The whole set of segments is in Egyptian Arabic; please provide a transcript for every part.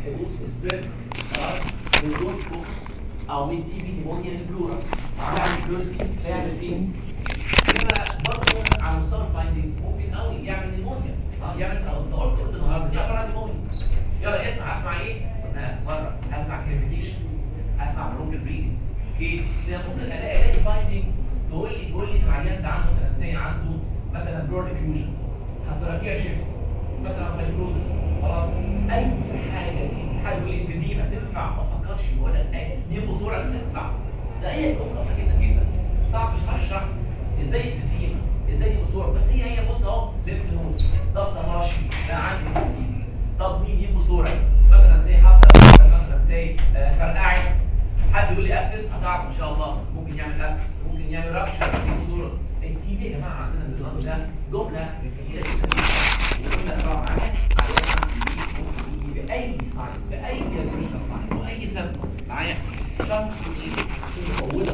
حدوث سبريد خلاص من دون فوكس او من تي بي نيمونيا البلورا يعني فلورسي فيعمل فين يبقى برضه على مستوى الفايندنجز ممكن قوي يعمل نيمونيا اه يعمل او انت قلت قلت النهارده يعمل عن نيمونيا يلا اسمع اسمع ايه ها مره اسمع كريميتيشن اسمع بروكن بريدنج اوكي ده ممكن الاقي الاقي فايندنجز تقول لي تقول لي العيان ده عنده مثلا زي عنده مثلا بلور ديفيوجن هتراكيا شيفت مثلا فايبروزس خلاص اي حاجه دي حاجه يقول لي انفيزيما تنفع ما افكرش ولا اي نيمو صوره تنفع ده هي بسيطه جدا جدا صعب مش هعرف اشرح ازاي الفيزيما ازاي نيمو صوره بس هي هي بص اهو ليمف نود ضغط راشي ده عندي فيزيما طب مين نيمو صوره مثلا زي حصل مثلا زي آه، فرقعت حد يقول لي ابسس هتعرف ان شاء الله ممكن يعمل ابسس ممكن يعمل رابشر نيمو صوره التي بي يا جماعه عندنا النظام ده جمله كتيره جدا وقلنا طبعا باي ساين باي كالكوليشن ساين واي سبب معايا شرط مطوله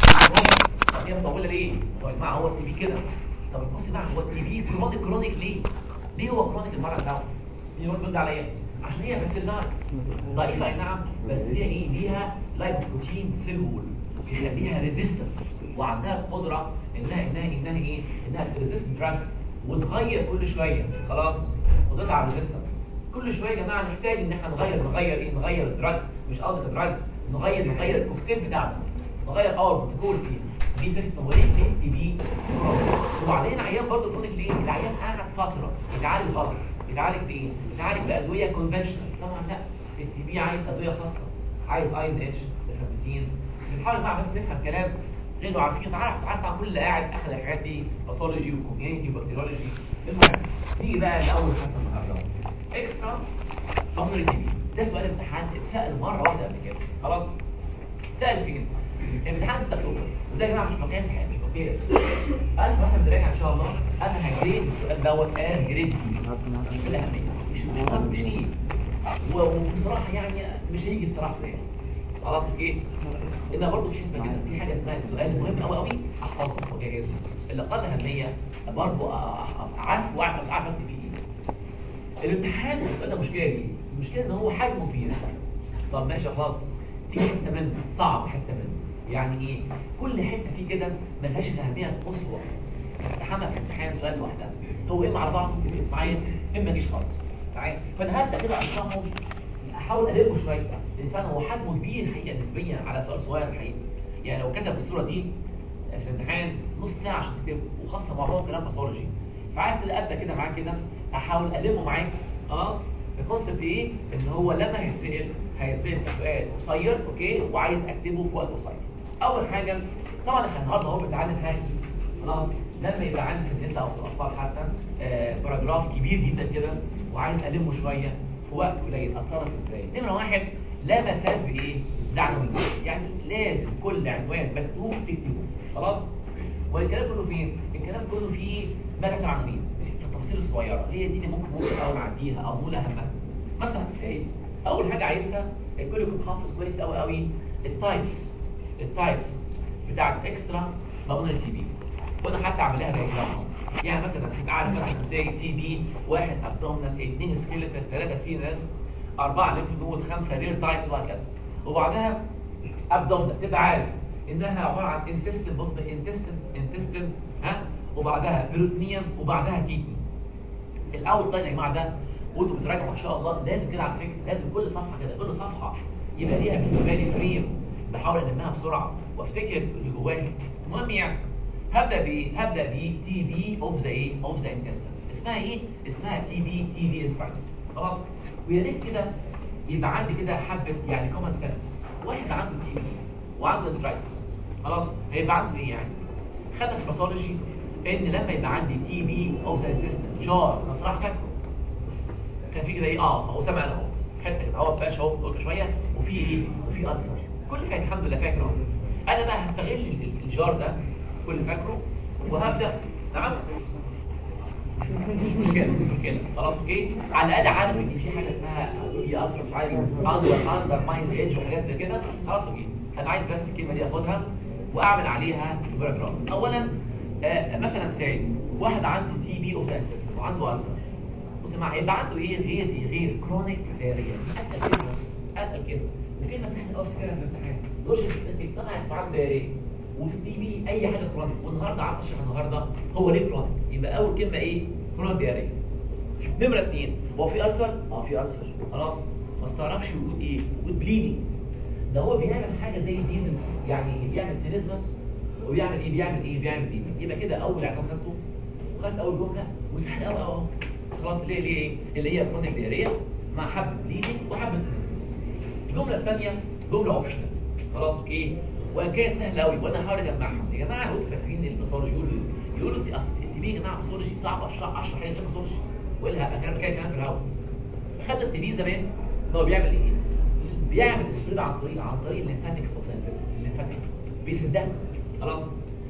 طب هي مطوله ليه؟ طب يا جماعه هو التي بي كده طب بص بقى هو التي بي كرونيك كرونيك ليه؟ ليه هو كرونيك المرض ده؟ مين يرد عليا؟ عشان هي بس النار ضعيفه اي نعم بس هي ايه؟ ليها لايبوبروتين سيل وول بيخليها ريزيستنت وعندها القدره انها انها انها ايه؟ انها تريزيست دراجز وتغير كل شويه خلاص قدرتها على الريزيستنس كل شويه يا جماعه نحتاج ان احنا نغير نغير ايه نغير الدراجز مش قصدي الدراجز نغير نغير الكوكتيل بتاعنا نغير اور بروتوكول فيه دي فكره تمرين تي بي وبعدين عيان برضه كرونيك ليه العيان قاعد فتره يتعالج غلط يتعالج بايه يتعالج بادويه كونفنشنال طبعا لا التي بي عايز ادويه خاصه عايز اي ان اتش ريفامبيسين بنحاول بقى بس نفهم كلام غير عارفين عارف عارف عن كل اللي قاعد اخذ الحاجات دي باثولوجي وكوميونتي وبكتيريولوجي المهم نيجي بقى لاول حصه النهارده اكسترا بامري تي بي ده سؤال امتحان اتسال مره واحده قبل كده خلاص سال فين امتحان 6 اكتوبر وده يا جماعه مش مقياس حاجه مش مقياس الف واحد بنراجع ان شاء الله انا هجريد السؤال دوت از جريد مش بالاهميه مش مش مش ليه وبصراحه يعني مش هيجي بصراحه سريع خلاص اوكي اذا برضه في حسبه كده في حاجه اسمها السؤال مهم قوي قوي احفظه وجهزه اللي اقل اهميه برضه عارف واعرف اعرف اكتب فيه ايه الامتحان السؤال ده مشكله دي المشكله ان هو حجمه كبير طب ماشي خلاص في حته منه صعب حته منه يعني ايه كل حته فيه كده ملهاش اهميه قصوى امتحانها في امتحان سؤال لوحدها هو اما على بعض معايا اما ما يجيش خالص معايا فانا هبدا كده اشرحه احاول المه شويه لان فعلا هو حجمه كبير الحقيقه نسبيا على سؤال صغير الحقيقه يعني لو كتب الصوره دي في الامتحان نص ساعه عشان تكتبه وخاصه معظمه كلام باثولوجي فعايز كده ابدا كده معاك كده احاول المه معاك خلاص الكونسيبت ايه ان هو لما هيتسال هيتسال سؤال قصير اوكي وعايز اكتبه في وقت قصير اول حاجه طبعا احنا النهارده اهو بنتعلم حاجه خلاص لما يبقى عندي في النساء او في الاطفال حتى آه باراجراف كبير جدا كده وعايز المه شويه في وقت قليل اتصرف ازاي نمره واحد لا مساس بايه بعنوان يعني لازم كل عنوان مكتوب تكتبه خلاص والكلام كله فين الكلام كله فيه ماده عناوين في التفاصيل الصغيره هي دي اللي ممكن ممكن اول نعديها او نقول اهمها مثلا سي اول حاجه عايزها الكل يكون حافظ كويس قوي قوي التايبس التايبس بتاعت اكسترا بالمونري تي بي وانا حتى اعملها دايجرام يعني مثلا تبقى عارف مثلا زي تي بي واحد ابدومينال اثنين سكيلتال ثلاثه سي اس اربعه ليمف نود خمسه رير تايبس وهكذا وبعدها ابدومينال تبقى عارف انها عباره عن انتستين بص انتستين انتستين ها وبعدها بيروتنيوم وبعدها كيدني الاول طيب يا جماعه ده وانتوا بتراجعوا ان شاء الله لازم كده على فكره لازم كل صفحه كده كل صفحه يبقى ليها بالنسبه لي فريم بحاول المها بسرعه وافتكر اللي جواها المهم يعني هبدا ب هبدا ب تي بي اوف ذا ايه اوف ذا انتستين اسمها ايه اسمها تي بي تي بي انفراكتس خلاص ويا ريت كده يبقى عندي كده حبه يعني كومن سنس واحد عنده تي بي وعنده انفراكتس خلاص هيبقى عنده ايه يعني خدت في باثولوجي ان لما يبقى عندي تي بي اوف ذا انتستين جار انا صراحه فاكره كان في كده ايه اه هو سمع اهو حته كده هو باش اهو قلت شويه وفي ايه وفي ألسر كل حاجه الحمد لله فاكره اهو انا بقى هستغل الجار ده كل فاكره وهبدا نعم مش مشكله مش مشكله خلاص اوكي على الاقل عارف ان في حاجه اسمها في اصلا مش عارف اندر اندر مايند ايدج وحاجات زي كده خلاص اوكي انا عايز بس الكلمه دي اخدها واعمل عليها باراجراف اولا آه مثلا ساي واحد عنده تي بي اوف وعنده ألسر بص مع هيبقى عنده ايه هي دي غير كرونيك دايريا اتقل كده اتقل كده وكلمه سهله قوي فكره في الامتحان دوش اجتمعت معاك دايريا وفي الدي بي اي حاجه كرونيك والنهارده قعدت اشرح النهارده هو ليه كرونيك يبقى اول كلمه ايه كرونيك دايريا نمره اثنين هو في ألسر؟ اه في ألسر خلاص ما استغربش وجود ايه وجود بليدنج ده هو بيعمل حاجه زي ديزل يعني بيعمل تينيزمس وبيعمل ايه بيعمل ايه بيعمل بليدنج يبقى كده اول عنوان خدته وخدت اول جمله وسهل قوي قوي خلاص ليه ليه ايه اللي هي كرونيك دايريا مع حبه بليدنج وحبه تينيزمس الجمله الثانيه جمله اوبشنال خلاص اوكي وان كانت سهله قوي وانا هحاول اجمعهم يا جماعه انتوا فاكرين الباثولوجي يقولوا ايه؟ يقولوا دي اصل التي بي يا جماعه باثولوجي صعب اشرح اشرح ايه باثولوجي ولا هبقى كلام كده كلام في الاول خدنا التي بي زمان هو بيعمل ايه؟ بيعمل سبريد عن طريق عن طريق الليمفاتكس اوف الليمفاتكس بيسدها خلاص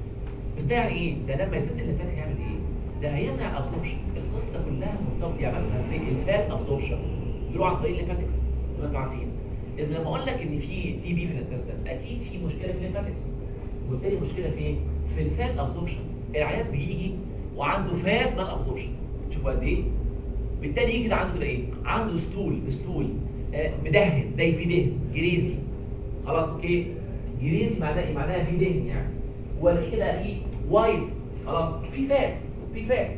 بس ده يعني ايه؟ ده لما يسد الليمفاتيك يعمل ايه؟ ده هيمنع ابسوربشن القصه كلها مرتبطه يعني مثلا زي الفات ابسوربشن بيروح عن طريق الليمفاتكس زي ما انتوا عارفين اذا لما اقول لك ان في تي بي في الانتستين اكيد في مشكله في الليمفاتكس وبالتالي مشكله في ايه؟ في الفات ابسوربشن العيان بيجي وعنده فات مال ابسوربشن شوفوا قد ايه؟ بالتالي يجي كده عنده كده ايه؟ عنده ستول ستول آه مدهن زي في دهن جريزي خلاص اوكي جريزي معناه ايه؟ معناها في دهن يعني والاقيه كده ايه؟ وايت خلاص في فات في فات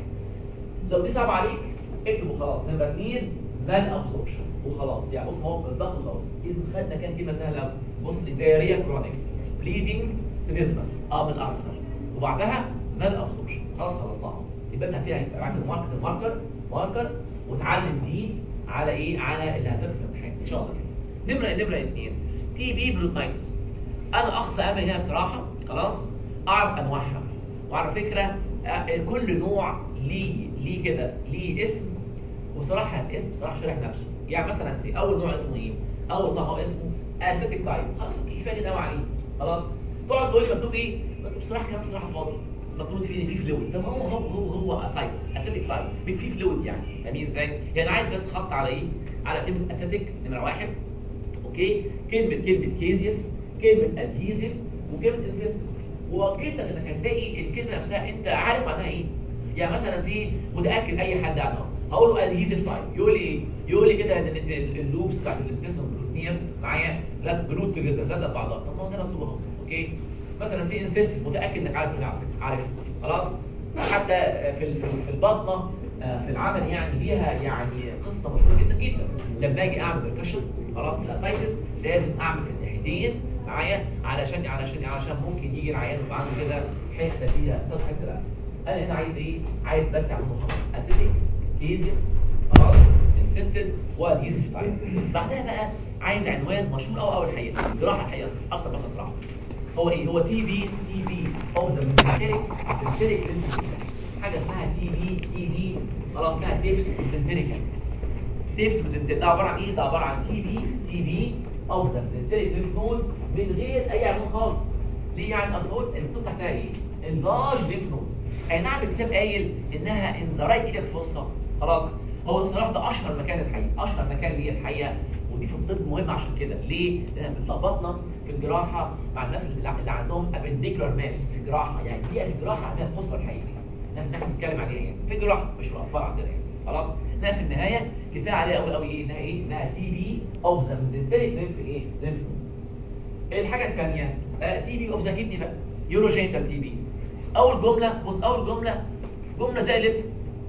لو دي صعب عليك اكتبه خلاص نمبر اثنين مال ابسوربشن وخلاص يعني بص هو الضغط خلاص اذا خدنا كام كلمه سهله بص دايريا كرونيك بليدنج تنزمس اه من الارسل وبعدها مال ابسوربشن خلاص خلصناها يبقى انت فيها اعمل ماركر ماركر ماركر وتعلم دي على ايه على اللي هتذاكر في الامتحان ان شاء الله كده نمره نمره اثنين تي بي بلوتنايتس انا اقصى امل هنا بصراحه خلاص اعرف انواعها وعلى فكره آه، كل نوع ليه ليه كده ليه اسم وصراحه الاسم صراحه شرح نفسه يعني مثلا سي اول نوع اسمه ايه اول نوع هو اسمه اسيتيك تايب خلاص اوكي كفايه كده عليه خلاص تقعد تقول لي مكتوب ايه مكتوب صراحه كلام صراحه فاضي مكتوب فيه في فلويد طب هو هو هو هو اسايتس اسيتيك تايب في فلويد يعني فاهمين ازاي يعني عايز بس تحط على ايه على كلمه اسيتيك نمره واحد اوكي كلمه كلمه كيزيوس كلمه ادهيزيف وكلمه انسيستنت وكلمه انك هتلاقي الكلمه نفسها انت عارف معناها ايه يعني مثلا زي متاكد اي حد عنها هقول له ادهيزيف تايب يقول لي ايه يقول لي كده ان ال- اللوبس بتاعت الانتستين بروتين معايا لازم جلود توجذر لازم في بعضها طب ما هو ده مكتوب اهو اوكي مثلا زي انسيستنت متاكد انك عارف على فكره عارف خلاص حتى في ال- في ال- في البطنه آه، في العمل يعني ليها يعني قصه مشهوره جدا جدا لما اجي اعمل بركشن خلاص الاسايتس لازم اعمل في الناحيتين معايا علشان علشان علشان ممكن يجي العيان يبقى عنده كده حته فيها ثلاث حته لا انا هنا عايز ايه عايز بس اعمل محاضره اسيتيك كيزيس خلاص انسيستد واديزيف تايب بعدها بقى عايز عنوان مشهور قوي قوي الحقيقه جراحه الحقيقه اكتر من صراحه هو ايه هو تي بي تي بي او ذا ميزنتريك ميزنتريك حاجه اسمها تي بي تي بي خلاص اسمها تيبس ميزنتريك تيبس ميزنتريك ده عباره عن ايه ده عباره عن تي بي تي بي او ذا ميزنتريك ليمف نودز من غير اي عنوان خالص ليه يعني اصل قلت الكتب تحتها ايه اللارج ليمف نودز اي نعم الكتاب قايل انها ان ذا رايت ايدك فصه خلاص هو الصراحه ده اشهر مكان الحقيقه اشهر مكان ليه الحقيقه ودي في الطب مهم عشان كده ليه لانها بتظبطنا في الجراحه مع الناس اللي, اللي عندهم ابنديكولار ماس في الجراحه يعني دي الجراحه عندها فوسفور الحقيقه نحن نحن بنتكلم عليها يعني في الجراحه مش في الاطفال عندنا يعني خلاص انها في النهايه كفايه عليها قوي قوي ايه انها ايه انها تي بي اوف ذا ميزنتريك ليمف ايه ليمف الحاجه الثانيه تي بي اوف ذا كيدني بقى يوروجينتال تي بي اول جمله بص اول جمله جمله زي اللي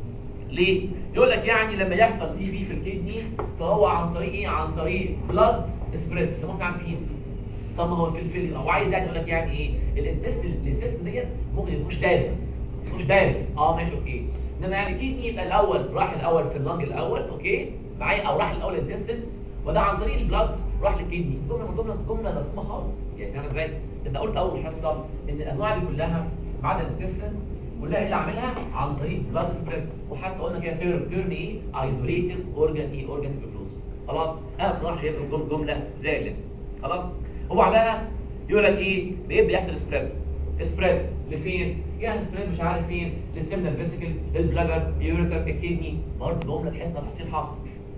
ليه يقول لك يعني لما يحصل تي بي في الكدني فهو عن طريق ايه عن طريق بلاد سبريد طب ما احنا عارفين طب ما هو في الفيلم او عايز يعني يقول لك يعني ايه الانتست الانتست ديت ممكن يخش دايركت يخش دايركت اه ماشي اوكي انما يعني كدني يبقى الاول راح الاول في اللنج الاول اوكي معايا او راح الاول الانتستين وده عن طريق البلاد راح للكدني جمله من جمله جمله مفهومه خالص يعني انا ازاي انت قلت اول حصه ان الانواع دي كلها بعد الانتستين كلها اللي عاملها عن طريق بلاد سبريد وحتى قلنا كده تيرم تيرم ايه ايزوليتد اورجان ايه اورجان فلوس خلاص انا بصراحه شايف الجم- جمله زي اللي خلاص وبعدها يقول لك ايه بايه بيحصل سبريد سبريد لفين يعني سبريد مش عارف فين للسيمنال فيسيكل للبلادر يوريتر الكدني برضه جمله تحس انها تحصيل حاصل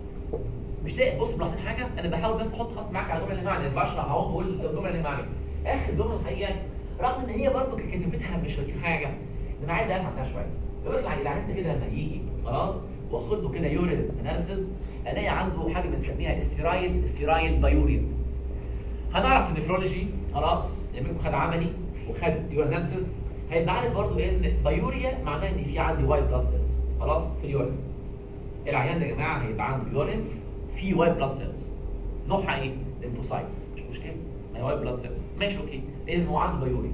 مش لاقي بص ملاحظين حاجه انا بحاول بس احط خط معاك على الجمله اللي معنى بشرح اهو بقول الجمله اللي معنى اخر جمله الحقيقه رغم ان هي برضه كتابتها مش هتشوف حاجه انا عايز افهم عنها شويه يقول لك العيان ده كده لما يجي خلاص واخد له كده يورين اناليسيس الاقي عنده حاجه بنسميها استيرايل استيرايل بايوريا هنعرف في النفرولوجي خلاص يمكن خد عملي وخد يورين اناليسيس هيبقى عارف برضه ان بايوريا معناها ان في عندي وايت بلاد سيلز خلاص في اليورين العيان ده يا جماعه هيبقى عنده يورين في وايت بلاد سيلز نوعها ايه؟ ليمفوسايت مش مشكله ما هي وايت بلاد سيلز ماشي اوكي لان هو عنده بايوريا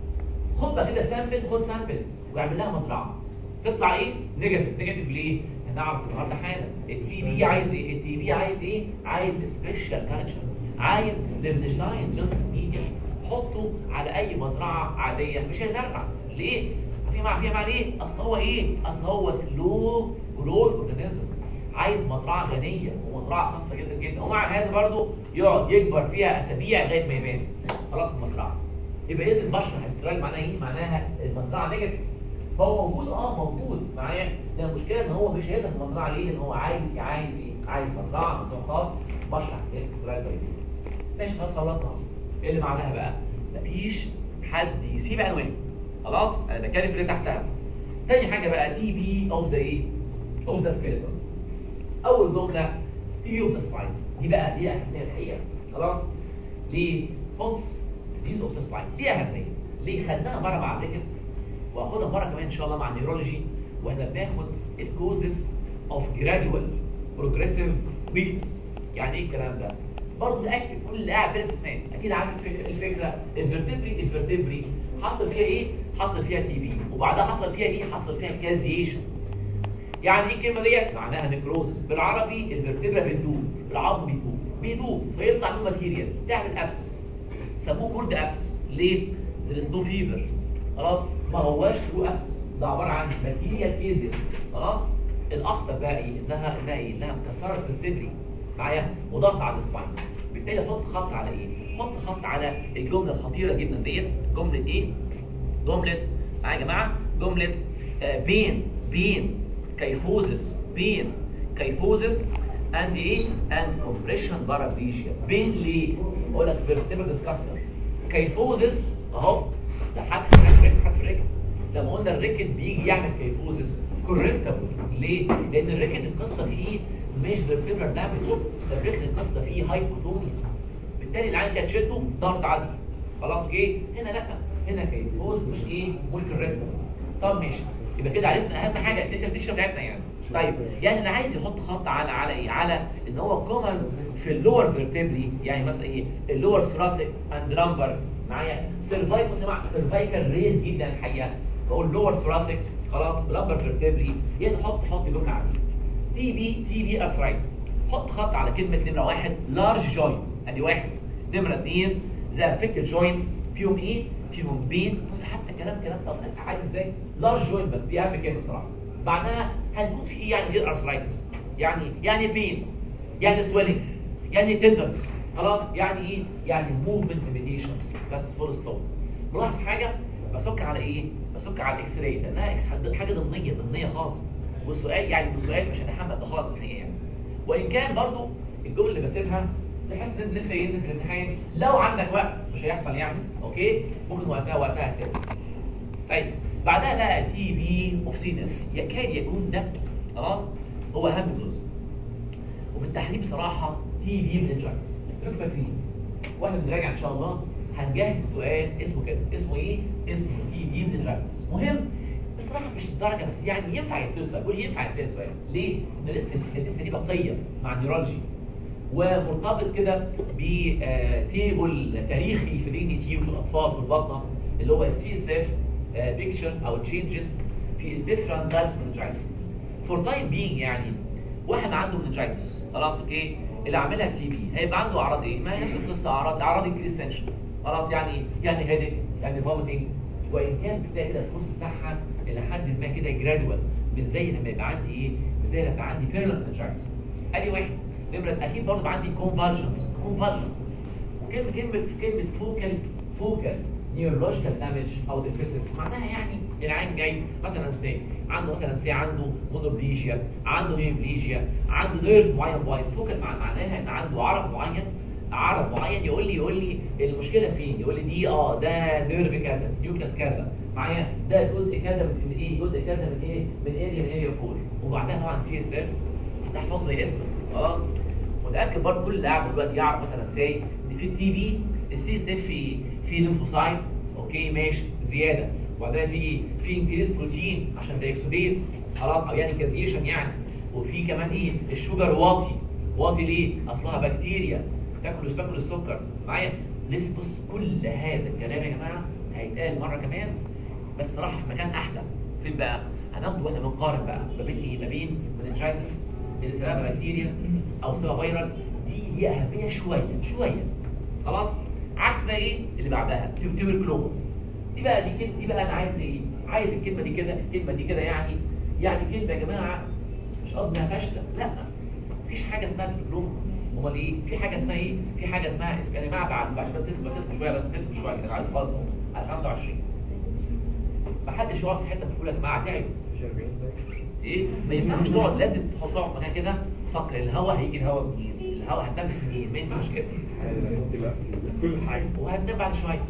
خد بقى كده سامبل خد سامبل واعمل لها مزرعه تطلع ايه؟ نيجاتيف نيجاتيف ليه؟ هنعرف النهارده حالا التي بي عايز ايه؟ التي بي عايز ايه؟ عايز سبيشال كالتشر عايز ليفنشتاين جونسون ميديا حطه على اي مزرعه عاديه مش هيزرع ليه؟ في مع فيها مع ليه؟ اصل هو ايه؟ اصل هو سلو جرول اورجانيزم عايز مزرعه غنيه ومزرعه خاصه جدا جدا ومع هذا برضه يقعد يكبر فيها اسابيع لغايه ما يبان خلاص المزرعه يبقى اذا البشر هيسترايل معناها ايه؟ معناها المزرعه نيجاتيف فهو موجود اه موجود معايا ده المشكله ان هو مش هيبقى في المزرعه ليه؟ لان هو عايز عايز ايه؟ عايز مزرعه مكان خاص بشر هيسترايل ماشي خلاص خلصنا ايه اللي معناها بقى؟ مفيش حد يسيب عنوان خلاص انا بتكلم في اللي تحتها تاني حاجه بقى تي بي اوف ذا ايه؟ اوف ذا سكيلتون اول جمله تي بي اوف ذا سباين دي بقى دي اهميه الحقيقه خلاص ليه؟ فولس ديزيز اوف ذا سباين دي اهميه ليه؟ خدناها مره مع بريكت واخدها مره كمان ان شاء الله مع النيورولوجي واحنا بناخد الكوزز اوف جرادوال بروجريسيف ويكنس يعني ايه الكلام ده؟ برضه نأكد كل اللي قاعد في الاسنان اكيد عارف الفكره الفكره الفرتبري الفرتبري حصل فيها ايه؟ حصل فيها تي بي وبعدها حصل فيها ايه؟ حصل فيها كازيشن يعني ايه الكلمه ديت؟ معناها نيكروزس بالعربي الفرتبرا بتدوب العظم بيدوب بيدوب فيطلع منه ماتيريال تعمل ابسس سموه كورد ابسس ليه؟ there is no fever خلاص ما هواش ترو ابسس ده عباره عن ماتيريال كيزيس خلاص الاخطر بقى ايه؟ انها انها ايه؟ انها مكسره الفرتبري معايا وضغط على السباين بالتالي حط خط على ايه حط خط على الجمله الخطيره جدا ديت جمله ايه جمله معايا يا جماعه جمله آه بين بين كيفوزس بين كيفوزس اند ايه اند كومبريشن بارابليجيا بين ليه اقول لك فيرتيبل ديسكسر كيفوزس اهو ده حدث حدث حدث ركب لما قلنا الركب بيجي يعمل كيفوزس كوركتبل ليه لان الركب القصه فيه مش بالفيبر دامج الركن القصه فيه هايبوتونيا بالتالي العين كانت تشده ضغط عالي خلاص اوكي هنا لا هنا كيفوز مش ايه مش كوركتبل طب ماشي يبقى كده عرفنا اهم حاجه الانتربريتيشن بتاعتنا يعني طيب يعني اللي عايز يحط خط على على ايه على ان هو كومن في اللور فيرتبري يعني مثلا ايه اللور ثراسيك اند لامبر معايا سيرفايك سمع سيرفايكال ريت جدا الحقيقه بقول لور ثراسيك خلاص لامبر فيرتبري يعني حط حط جمله عاديه تي بي تي بي ارثرايتس حط خط على كلمه نمره واحد لارج جوينت ادي واحد نمره اثنين ذا افكتد جوينتس فيهم ايه فيهم بين بص حتى كلام كلام طب انت عارف ازاي لارج جوينت بس دي اهم كلمه بصراحه بعدها هنقول في ايه يعني غير ارثرايتس يعني يعني بين يعني سويلنج يعني تندرنس خلاص يعني ايه يعني موفمنت ليميتيشنز بس فول ستوب ملاحظ حاجه بسك على ايه بسك على الاكس راي لانها إكس حاجه ضمنيه ضمنيه خالص والسؤال يعني بالسؤال مش هنحمل ده خالص الحقيقه يعني وان كان برضو الجمله اللي بسيبها بحيث ان انت ينزل في الامتحان لو عندك وقت مش هيحصل يعني اوكي ممكن وقتها وقتها كده طيب بعدها بقى تي بي اوف سينس يكاد يكون ده خلاص هو اهم جزء وبالتحديد بصراحه تي بي منجايتس انتوا فاكرين واحنا بنراجع ان شاء الله هنجهز سؤال اسمه كده اسمه ايه اسمه تي بي منجايتس مهم بصراحه مش الدرجه بس يعني ينفع يتسال سؤال قول ينفع يتسال سؤال ليه؟ ان لسه لسه دي بقيه مع النيورولوجي ومرتبط كده بتيبل تاريخي في الدي تي وفي الاطفال في البطنه اللي هو السي اس اف بيكتشر او تشينجز في الديفرنت تايبس منجايتس فور تايم بينج يعني واحد عنده منجايتس خلاص اوكي اللي عاملها تي بي هيبقى عنده اعراض ايه؟ ما هي نفس القصه اعراض اعراض انكريس تنشن خلاص يعني يعني هيدك يعني فوميتنج وان كان بتلاقي كده الكورس بتاعها الى حد ما كده جرادوال مش زي لما يبقى عندي ايه مش زي لما يبقى عندي فيرلنت منجايتس ادي واحد نمره اكيد برضه عندي كونفالجنس كونفالجنس وكلمه كلمه كلمه فوكال فوكال نيورولوجيكال دامج او ديفيسنس معناها يعني العين جاي مثلا سي عنده مثلا سي عنده مونوبليجيا عنده نيوبليجيا عنده نيرف معين بايظ فوكال معناها ان عنده عرض معين عرض معين يقول لي يقول لي المشكله فين يقول لي دي اه ده نيرف كذا نيوكلاس كذا معايا ده جزء كذا من من ايه جزء كذا من ايه من اريا من اريا 4 وبعدها طبعا سي اس اف تحفظ زي اسمه خلاص متاكد برضه كل اللي قاعد دلوقتي يعرف مثلا ساي ان في التي بي السي اس اف في في ليمفوسايت اوكي ماشي زياده وبعدها في في انكريس بروتين عشان بيكسوديت خلاص او يعني كازيشن يعني وفي كمان ايه الشوجر واطي واطي ليه اصلها بكتيريا تاكل تاكل السكر معايا لسه بص كل هذا الكلام يا جماعه هيتقال مره كمان بس راح في مكان احلى فين بقى هناخد واحنا بنقارن بقى ما بين ايه ما بين مننجايتس اللي سببها بكتيريا او سببها فيرال دي دي اهميه شويه شويه خلاص عكس بقى ايه اللي بعدها تيوبركلوز دي بقى دي كلمه دي بقى انا عايز ايه عايز الكلمه دي كده الكلمه دي كده يعني يعني كلمه يا جماعه مش قصدي انها فاشله لا مفيش حاجه اسمها تيوبركلوز امال ايه في حاجه اسمها ايه في حاجه اسمها يا جماعه بعد بعد بس تكتب تكتب شويه بس تكتب شويه كده عايز خالص اهو على 25 ما حدش يقعد في حته بتقول يا جماعه تعب ايه ما ينفعش تقعد لازم تحطها في مكان كده تفكر الهواء هيجي الهواء منين الهواء هتنفس منين ما ينفعش كده كل حاجة وهتنام بعد شويه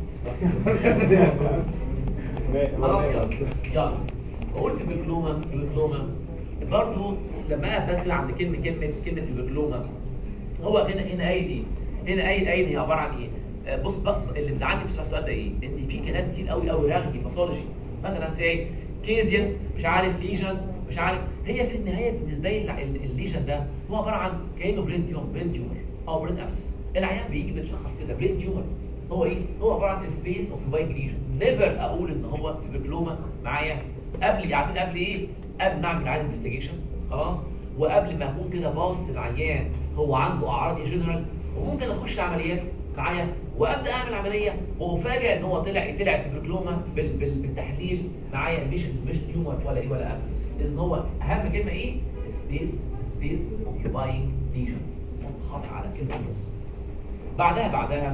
خلاص يلا يلا وقلت بكلومة بكلومة برضه لما انا بس عند كلمة كلمة كلمة البكلومة هو هنا هنا قايل ايه؟ هنا قايل قايل هي عبارة عن ايه؟ آه، بص بقى اللي مزعلني في السؤال ده ايه؟ ان في كلام كتير قوي قوي رغي باثولوجي مثلا زي كيزيس مش عارف ليجن مش عارف هي في النهاية بالنسبة لي ال- ال- الليجن ده هو عبارة عن كأنه برين تيومر برين تيومر او برين ابس العيان بيجي بيتشخص كده برين تيومر هو ايه؟ هو عبارة عن سبيس اوف بايك ليجن نيفر اقول ان هو دبلومة معايا قبل عارفين قبل ايه؟ قبل ما اعمل عادي انفستيجيشن خلاص وقبل ما اكون كده باص العيان هو عنده اعراض ايه جنرال وممكن اخش عمليات معايا وابدا اعمل عمليه وافاجئ ان هو طلع طلع تبركلوما بال بال بالتحليل معايا مش مش تيومر ولا ايه ولا ابسس اذن هو اهم كلمه ايه؟ سبيس سبيس اوكيباينج ليجن خط على كلمه بس بعدها بعدها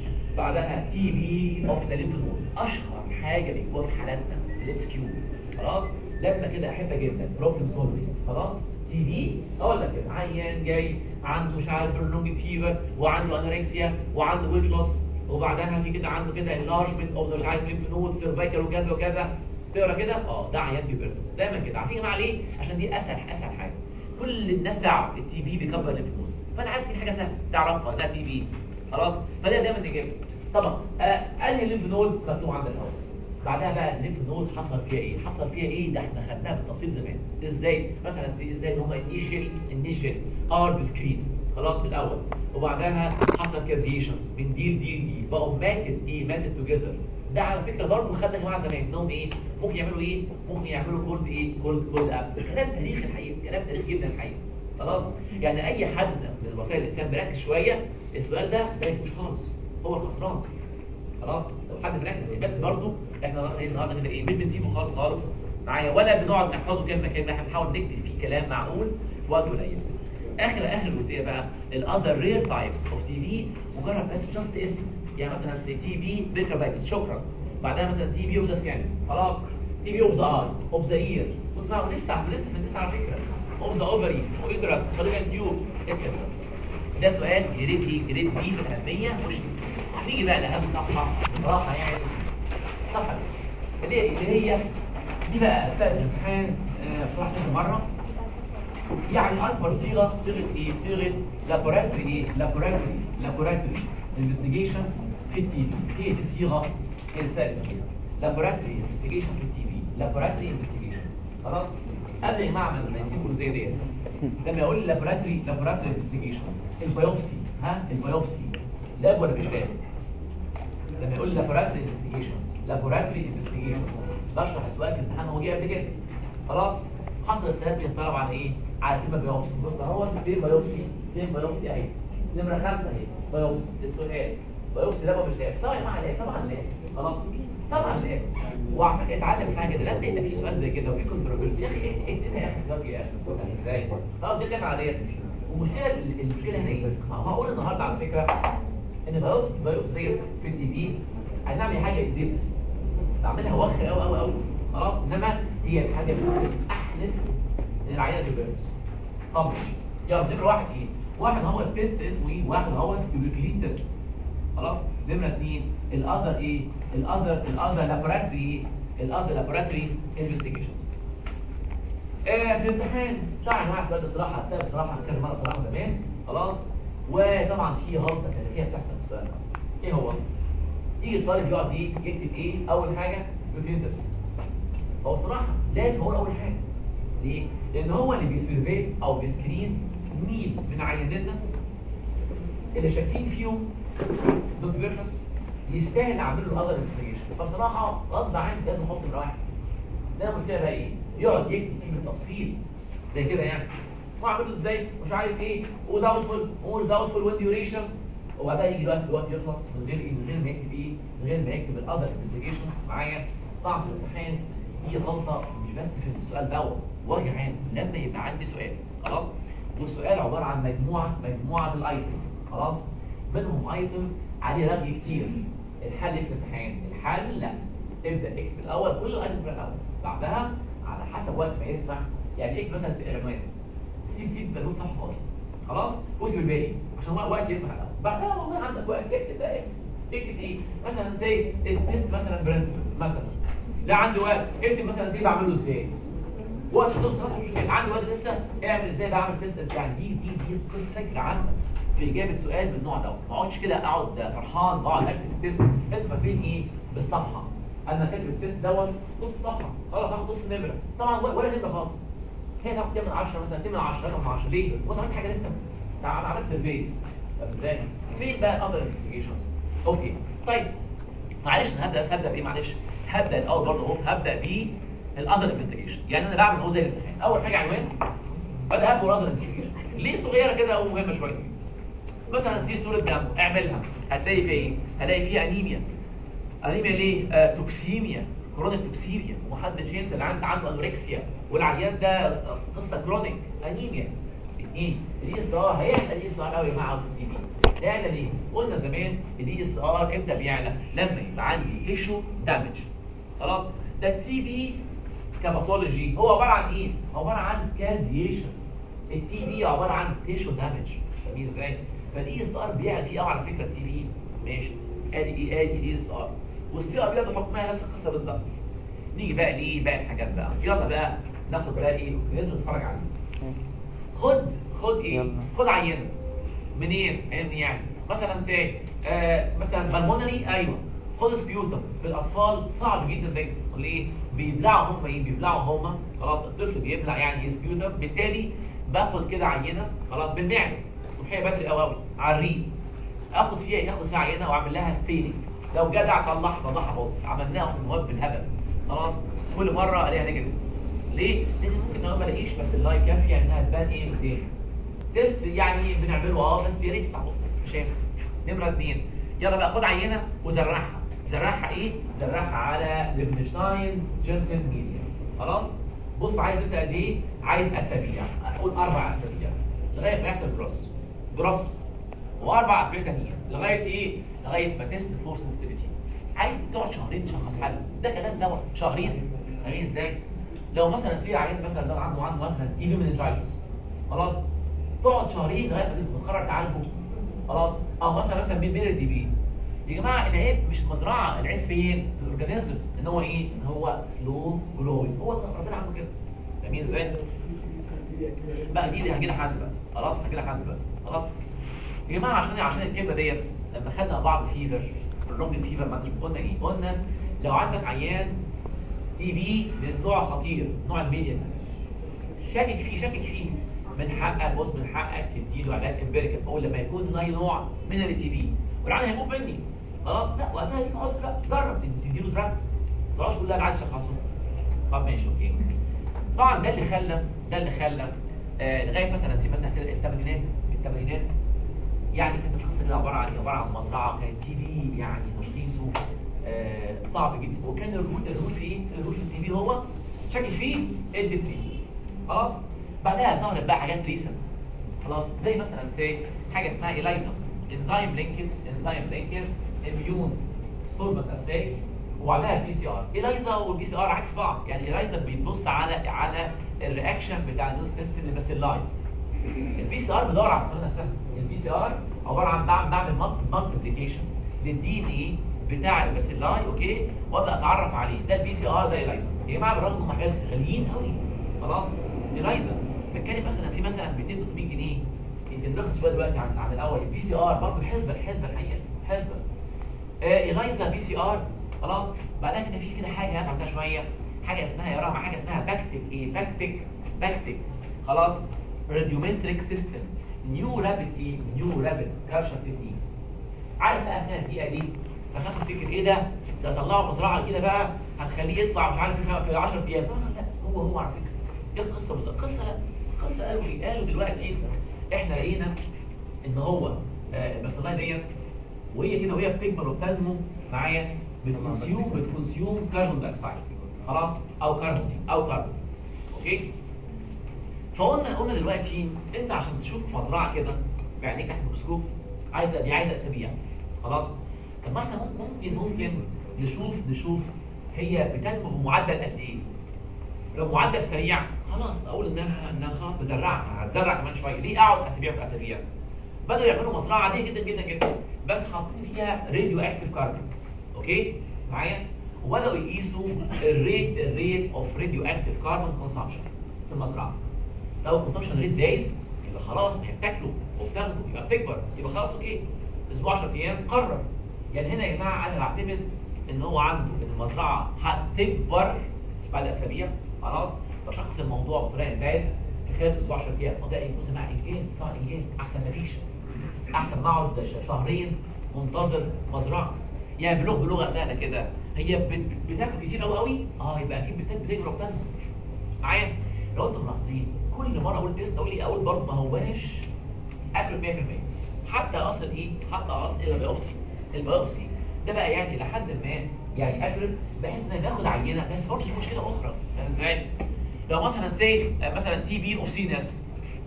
بعدها تي بي اوف ذا ليمف نود اشهر حاجه بيكون في حالاتنا الاكس كيو خلاص لما كده احب اجيب لك بروبلم سولفنج خلاص تي بي اقول لك كده عيان جاي عنده مش عارف برونج فيفر وعنده انوركسيا وعنده ويت لوس وبعدها في كده عنده كده انلارجمنت اوف مش عارف ليمف نود سيرفايكال وكذا وكذا تقرا كده اه ده عيان تيوبركلوز دايما كده عارفين يا جماعه ليه عشان دي اسهل اسهل حاجه كل الناس تعرف التي بي بيكبر الليمف نود فانا عايز في حاجه سهله تعرفها انها تي بي خلاص فده دايما اجابه طبعا آه انهي الليمف نود مكتوب عند الهوس بعدها بقى الليمف نود حصل فيها ايه حصل فيها ايه ده احنا خدناها بالتفصيل زمان ازاي مثلا زي ازاي ان هم انيشال انيشال ار ديسكريت خلاص في الاول وبعدها حصل كازيشنز من دي لدي لدي بقوا ماتت ايه ماتت توجذر ده على فكره برضه خدنا يا جماعه زمان انهم ايه ممكن يعملوا ايه ممكن يعملوا كولد ايه كولد كولد ابس كلام تاريخي الحقيقه كلام تاريخي جدا الحقيقه خلاص يعني اي حد من وسائل الاسلام بيركز شويه السؤال ده ما يفوش خالص هو الخسران خلاص لو حد مركز بس برضه احنا إيه النهارده كده ايه مش بنسيبه خالص خالص معايا ولا بنقعد نحفظه كلمه كلمه احنا بنحاول نكتب فيه كلام معقول في وقت قليل اخر اخر جزئيه بقى الاذر رير تايبس اوف تي بي مجرد بس جاست اسم يعني مثلا تي بي بيكربايتس شكرا بعدها مثلا تي بي اوف ذا سكان خلاص تي بي اوف ذا اي اوف ذا اير واسمعوا لسه لسه لسه على فكره اوف ذا اوفري اويترس فاليكان تيوب اتسترا ده سؤال جريد ايه جريد بي في الاهميه مش نيجي بقى لاهم صفحه بصراحه يعني صفحه دي. اللي هي اللي هي دي بقى بتاعت الامتحان آه، بصراحه كذا مره يعني اكبر صيغه صيغه ايه صيغه لابوراتوري ايه لابوراتوري لابوراتوري انفستيجيشنز في التي بي هي دي الصيغه الثالثه لابوراتوري انفستيجيشن في التي بي لابوراتوري انفستيجيشن خلاص قبل يا جماعه ما يسيبوا زي ديت لما يقول لي لابوراتوري لابوراتوري انفستيجيشنز البيوبسي ها البيوبسي لاب ولا مش لاب لما يقول لي لابوراتوري انفستيجيشنز لابوراتوري انفستيجيشنز بشرح السؤال في الامتحان هو جه قبل كده خلاص حصل الثلاث بينطلب على ايه على كلمه بيوبسي بص اهو فين بيوبسي فين بيوبسي اهي نمره خمسة اهي بيوبسي السؤال بيوبسي لاب ولا مش لاب طبعا يا جماعه لاب طبعا لاب خلاص طبعا لاب وعلى فكره اتعلم حاجه ده لما يبقى في سؤال زي كده وفي كونتروفيرسي يا اخي ايه ايه يا اخي دلوقتي يا اخي ازاي خلاص دي كانت عاديه والمشكله المشكله هنا ايه هقول النهارده على فكره ان بيوبسي بيوبسي ديت في التي في هنعمل حاجه اديسه بعملها وخ قوي قوي قوي خلاص انما هي حاجه بتقول احلف ان العينه دي فيروس طب يلا نمره واحد ايه واحد هو التيست اسمه ايه واحد هو التوبيكلين تيست خلاص نمره اثنين الاذر ايه الاذر الاذر لابوراتوري ايه الاذر لابوراتوري انفستيجيشنز آه في الامتحان طبعا يا جماعه السؤال ده بصراحه اتسال بصراحه كذا مره بصراحه زمان خلاص وطبعا في غلطه تاريخيه بتحصل في السؤال ده ايه هو؟ يجي الطالب يقعد ايه يكتب ايه اول حاجه بيوتينتس هو بصراحه لازم اقول اول حاجه ليه؟ لان هو اللي بيسيرفي او بيسكرين مين من عياناتنا اللي شاكين فيهم دوت بيرفس يستاهل اعمل له اذر انفستيجيشن فبصراحه غصب عني لازم احط من واحد ده المشكله بقى ايه يقعد يكتب فيه بالتفصيل زي كده يعني واعمله ازاي مش عارف ايه وداوتفول وداوتفول وين ديوريشنز وبعدها يجي الوقت الوقت يخلص من غير ايه من غير ما يكتب ايه من غير ما يكتب الاذر انفستيجيشنز معايا طبعا في الامتحان دي غلطه مش بس في السؤال دوت وجه عام لما يبقى عندي سؤال خلاص والسؤال عباره عن مجموعه مجموعه من الايتمز خلاص منهم ايتم عليه رغي كتير الحل في الامتحان الحل لا تبدا اكتب الاول كل الايتم في الاول بعدها على حسب وقت ما يسمح يعني اكتب مثلا العنوان سيب سيب ده نص صفحه فاضي خلاص واكتب الباقي عشان وقت يسمح الاول بعدها والله عندك وقت اكتب بقى اكتب اكتب ايه مثلا زي التست مثلا برنسبل مثلا لا عندي وقت اكتب مثلا زي بعمله ازاي وقت نص نص مش مشكله عندي وقت لسه اعمل ازاي بعمل تيست يعني دي دي دي قصه فكره عامه في اجابه سؤال من النوع ده ما اقعدش كده اقعد فرحان واقعد اكتب التيست انتوا فاكرين ايه بالصفحه انا كاتب التيست دوت نص صفحه خلاص هاخد نص نمره طبعا ولا نمره خالص هي تاخد 8 من 10 مثلا 8 من 10 رقم 10 ليه؟ وانا عملت حاجه لسه انا عملت سيرفي طب ازاي؟ فين بقى الاذر انفستيجيشنز؟ اوكي طيب معلش انا هبدا هبدا بايه معلش؟ هبدا الاول برضه اهو هبدا بالاذر انفستيجيشن يعني انا بعمل اهو زي الامتحان اول حاجه عنوان بعدها هبدا الاذر انفستيجيشن ليه صغيره كده ومهمه شويه؟ مثلا سي صوره دم اعملها هتلاقي فيها ايه؟ هتلاقي فيها انيميا انيميا ليه؟ آه توكسيميا كرونيك توكسيميا ومحدش ينسى اللي عنده عنده انوركسيا والعيان ده قصه كرونيك انيميا اثنين الدي اس ار هيعلى الدي اس ار قوي يا جماعه في التي بي هيعلى ليه؟ قلنا زمان الدي اس ار امتى بيعلى؟ لما يبقى عندي تيشو دامج خلاص ده التي بي كباثولوجي هو عباره عن ايه؟ عباره عن كازيشن التي بي عباره عن تيشو دامج فاهمين ازاي؟ فدي اس ار بيعلى فيه قوي على فكره التي بي ماشي ادي ايه ادي دي اس ار والسي ار بياخد حكمها نفس القصه بالظبط نيجي بقى ليه باقي الحاجات بقى يلا بقى ناخد بقى ايه لازم نتفرج عليه خد خد ايه يلا. خد عينه منين يعني يعني مثلا سي آه مثلا بالمونري ايوه خد سبيوتم في الاطفال صعب جدا ده يحصل. ليه بيبلعوا هم ايه بيبلعوا هم خلاص الطفل بيبلع يعني ايه سبيوتم بالتالي باخد كده عينه خلاص بالمعده الصبحيه بدري قوي قوي على الريق اخد فيها ياخد فيها عينه واعمل لها ستيننج لو جدع طلعها طلعها بص عملناها في المواد بالهبل خلاص كل مره الاقيها نيجاتيف ليه؟ لان ممكن انا ما الاقيش بس اللاي كافيه انها تبان ايه قدامي تيست يعني بنعمله اه بس يا ريت تفتح بص مش هينفع نمره اثنين يلا بقى خد عينه وزرعها زرعها ايه؟ زرعها على ليبنشتاين جينسن ميديا خلاص؟ بص عايز انت قد ايه؟ عايز اسابيع اقول اربع اسابيع لغايه ما يحصل جروس جروس واربع اسابيع تانيين لغايه ايه؟ لغايه ما تيست فور سنسيتيفيتي عايز تقعد شهرين تشخص حل ده كلام دوت شهرين فاهمين ازاي؟ لو مثلا في عيان مثلا لو عنده عنده مثلا تي بي مننجايتس خلاص تقعد شهرين لغايه ما تقرر تعالجه خلاص او مثلا مثلا بين بين تي بي يا جماعه العيب مش المزرعه العيب فين؟ في الاورجانيزم ان هو ايه؟ ان هو سلو جروينج هو ده ربنا عامله كده فاهمين ازاي؟ بقى دي اللي هجي لها حد بقى خلاص هجي لها حد بقى خلاص يا جماعه عشان عشان الكلمه ديت لما خدنا بعض فيفر اللونج فيفر ما قلنا ايه؟ قلنا لو عندك عيان تي بي من نوع خطير نوع الميديا شاكك فيه شاكك فيه من حقك بص من حقك تديله علاج امبيريكال اول لما يكون اي نوع من التي بي والعيان هيموت مني خلاص لا وقتها ليك عذر بقى جرب تديله دراجز خلاص كلها انا عايز اشخصه طب ماشي اوكي طبعا ده اللي خلى ده اللي خلى آه لغايه مثلا نسيب مثلا كده الثمانينات الثمانينات يعني كانت القصه كده عباره عن عباره عن مزرعه كانت تي بي يعني تشخيصه آه صعب جدا وكان الرول الرول في ايه؟ الرول في التي بي هو شاكك فيه ادي تري خلاص بعدها ظهرت بقى حاجات ريسنت خلاص زي مثلا زي حاجه اسمها الايزا انزيم لينكج انزيم لينكج اميون ستورمنت اساي وبعدها البي سي ار الايزا والبي سي ار عكس بعض يعني الايزا بيبص على على الرياكشن بتاع النيوز سيستم بس اللاين البي سي ار بيدور على السيرة نفسها البي سي ار عباره عن بعمل بعمل مالتيبليكيشن للدي ان ايه بتاع الباسيلاي اوكي وابدا اتعرف عليه ده البي سي ار ده الايزا يا جماعه بالرغم انهم حاجات غاليين قوي خلاص الايزا بتكلم مثلا سي مثلا ب 200 300 جنيه يمكن رخص شويه دلوقتي عن عن الاول البي سي ار برضه حسبه الحسبه الحقيقه حسبه آه الايزا بي سي ار خلاص بعدها كده في كده حاجه هتعب كده شويه حاجه اسمها يا رحمه حاجه اسمها باكتيك ايه باكتيك باكتيك خلاص راديومتريك سيستم نيو رابid ايه نيو رابid كارشر تكنيكس عارف بقى هنا الدقيقه دي فخاف تفتكر ايه ده ده طلعوا مزرعه كده بقى هتخليه يطلع مش عارف في- في 10 ايام لا لا هو هو على فكره ايه القصه بالظبط قصه لا قصه قالوا ايه قالوا دلوقتي احنا لقينا ان هو آه، بس الله ديت وهي كده وهي بتكبر وبتنمو معايا بتكونسيوم بتكونسيوم كربون دايوكسيد خلاص او كربون او كربون اوكي فقلنا قلنا دلوقتي انت عشان تشوف مزرعه كده بعينيك تحت الميكروسكوب عايزه دي عايزه اسابيع خلاص طب ما احنا ممكن ممكن نشوف نشوف هي بتنمو بمعدل قد ايه لو معدل سريع خلاص اقول انها انها خلاص بزرعها هتزرع كمان شويه ليه اقعد اسابيع في اسابيع بدأوا يعملوا مزرعه عاديه جدا جدا جدا بس حاطين فيها راديو اكتيف كاربون اوكي معايا وبداوا يقيسوا الريت الريت اوف راديو اكتيف كاربون كونسامشن في المزرعه لو الكونسامشن ريت زايد يبقى خلاص ما هي بتاكله وبتاخده يبقى بتكبر يبقى خلاص اوكي اسبوع 10 ايام قرر يعني هنا يا جماعه انا بعتمد ان هو عنده ان المزرعه هتكبر بعد اسابيع خلاص بشخص الموضوع بطريقه انتهت في خلال اسبوع 10 ايام وده يبص مع انجاز طبعا انجاز احسن ما فيش احسن ما اقعد ش- شهرين منتظر مزرعه يعني بلغه بلغه سهله كده هي بت- بتاكل كتير قوي قوي اه يبقى اكيد بتاكل بتجري وبتنمو معايا لو انتم ملاحظين كل مره اقول تيست اقول ايه اقول برضه ما هواش اكل 100% حتى اصل ايه حتى اصل البيوبسي البيوبسي ده بقى يعني لحد ما يعني اكل بحيث ان ناخد عينه بس برضه في مشكله اخرى فاهم ازاي لو مثلا سي مثلا تي بي اوف سي ناس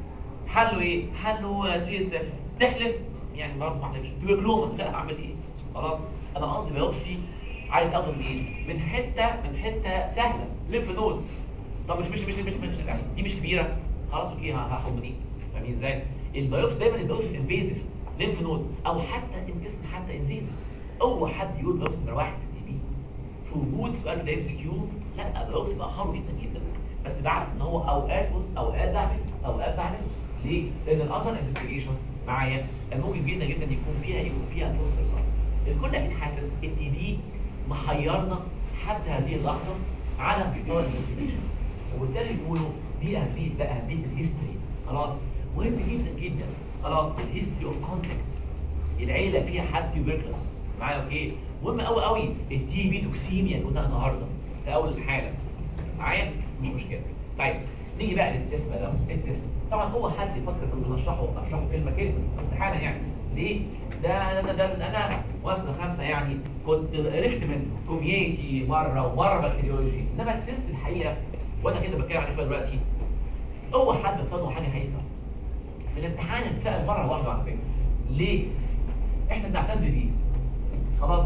حله ايه حله سي اس اف تحلف يعني برضه ما احلفش تيوبركلوما لا اعمل ايه خلاص انا قصدي بيوبسي عايز اخد من ايه من حته من حته سهله ليمف نودز طب مش مش مش مش مش يعني دي مش كبيره خلاص اوكي ه- هاخد من ايه فاهمين ازاي البيوبس دايما البيوبس انفيزيف ليمف نود او حتى الجسم حتى انفيزيف اول حد يقول بيوبس نمره واحد في التي بي في وجود سؤال في ام سي كيو لا بيوبس بقى خطر جدا جدا بس بعرف ان هو اوقات بص اوقات بعمل اوقات بعمل ليه؟ لان الاذر انفستيجيشن معايا ممكن جدا جدا يكون فيها يكون فيها فلوس ريزلتس الكل اكيد حاسس التي بي محيرنا حتى هذه اللحظه على مستوى الانفستيجيشن وبالتالي بيقولوا دي اهميه ده اهميه الهيستوري خلاص مهم جدا جدا خلاص الهيستوري اوف كونتاكت العيله فيها حد تيوبركلس معايا اوكي مهم قوي قوي التي بي توكسيميا اللي قلناها النهارده في اول الحاله معايا مش مشكله طيب نيجي بقى للتست بقى ده التست طبعا هو حد يفكر ان انا اشرحه اشرحه كلمه كلمه استحاله يعني ليه ده ده ده, ده انا وسط خمسه يعني كنت عرفت من كوميونتي مره ومره بكتيريولوجي انما التست الحقيقه وانا كده بتكلم عليه شويه دلوقتي هو حد صدمه حاجه هايفه في الامتحان اتسال مره واحده على فكره ليه احنا بنعتز بيه خلاص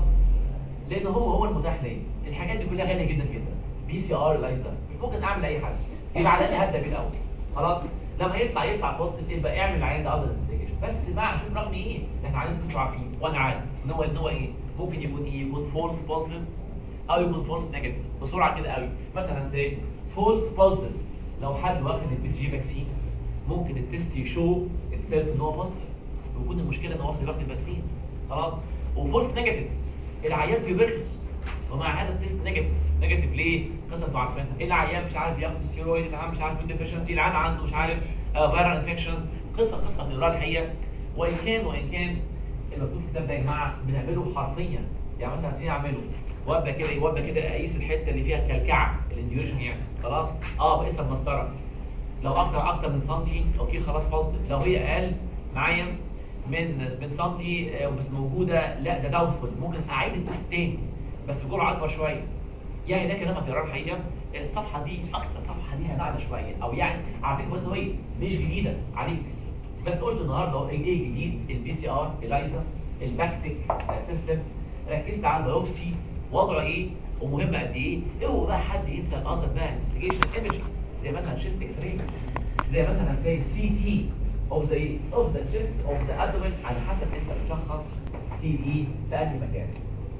لان هو هو المتاح ليا الحاجات دي كلها غاليه جدا جدا بي سي ار لايزر مش ممكن اعمل اي حاجه يبقى على الاقل هبدا بالاول خلاص لما يطلع يطلع بوزيتيف يبقى اعمل العين ده اذر انفستيجيشن بس مع شوف رقم ايه احنا عايزين انتوا عارفين وانا عارف ان هو ان هو ايه ممكن يكون ايه يكون فولس بوزيتيف او يكون فولس نيجاتيف بسرعه كده قوي مثلا زي فولس بوزيتيف لو حد واخد البي سي جي فاكسين ممكن التست يشو اتسيلف ان هو بوزيتيف ويكون المشكله ان هو واخد واخد الفاكسين خلاص وفولس نيجاتيف العيان تيوبركلس ومع هذا التست نيجاتيف نيجاتيف ليه؟ قصه انتوا عارفينها ايه العيان مش عارف ياخد الستيرويد العيان مش عارف ياخد ديفيشنسي العيان عنده مش عارف فيرال انفكشنز قصه قصه بنقراها الحقيقه وان كان وان كان المكتوب في الكتاب ده يا جماعه بنعمله حرفيا يعني مثلا عايزين اعمله وابدا كده وابدا كده اقيس الحته اللي فيها كلكعه الانديوريشن يعني خلاص اه بقيسها بمسطره لو اكتر اكتر من سنتي اوكي خلاص بوزيتيف لو هي اقل معايا من من سنتي آه، بس موجوده لا ده داوتفول ممكن اعيد التست تاني بس بجرعه اكبر شويه يعني ده كلام في الحقيقه الصفحه دي اكتر صفحه ليها قاعده شويه او يعني على فكره بس هو ايه مش جديده عليك بس قلت النهارده اهو ايه إيه جديد البي سي ار الايزا الباكتيك سيستم ركزت على البيوبسي وضعه ايه ومهم قد ايه اوعى بقى حد ينسى الاثر بقى انفستيجيشن ايمج زي مثلا شيست اكس راي زي مثلا زي سي تي او زي اوف ذا chest اوف ذا abdomen على حسب انت بتشخص تي بي في اي مكان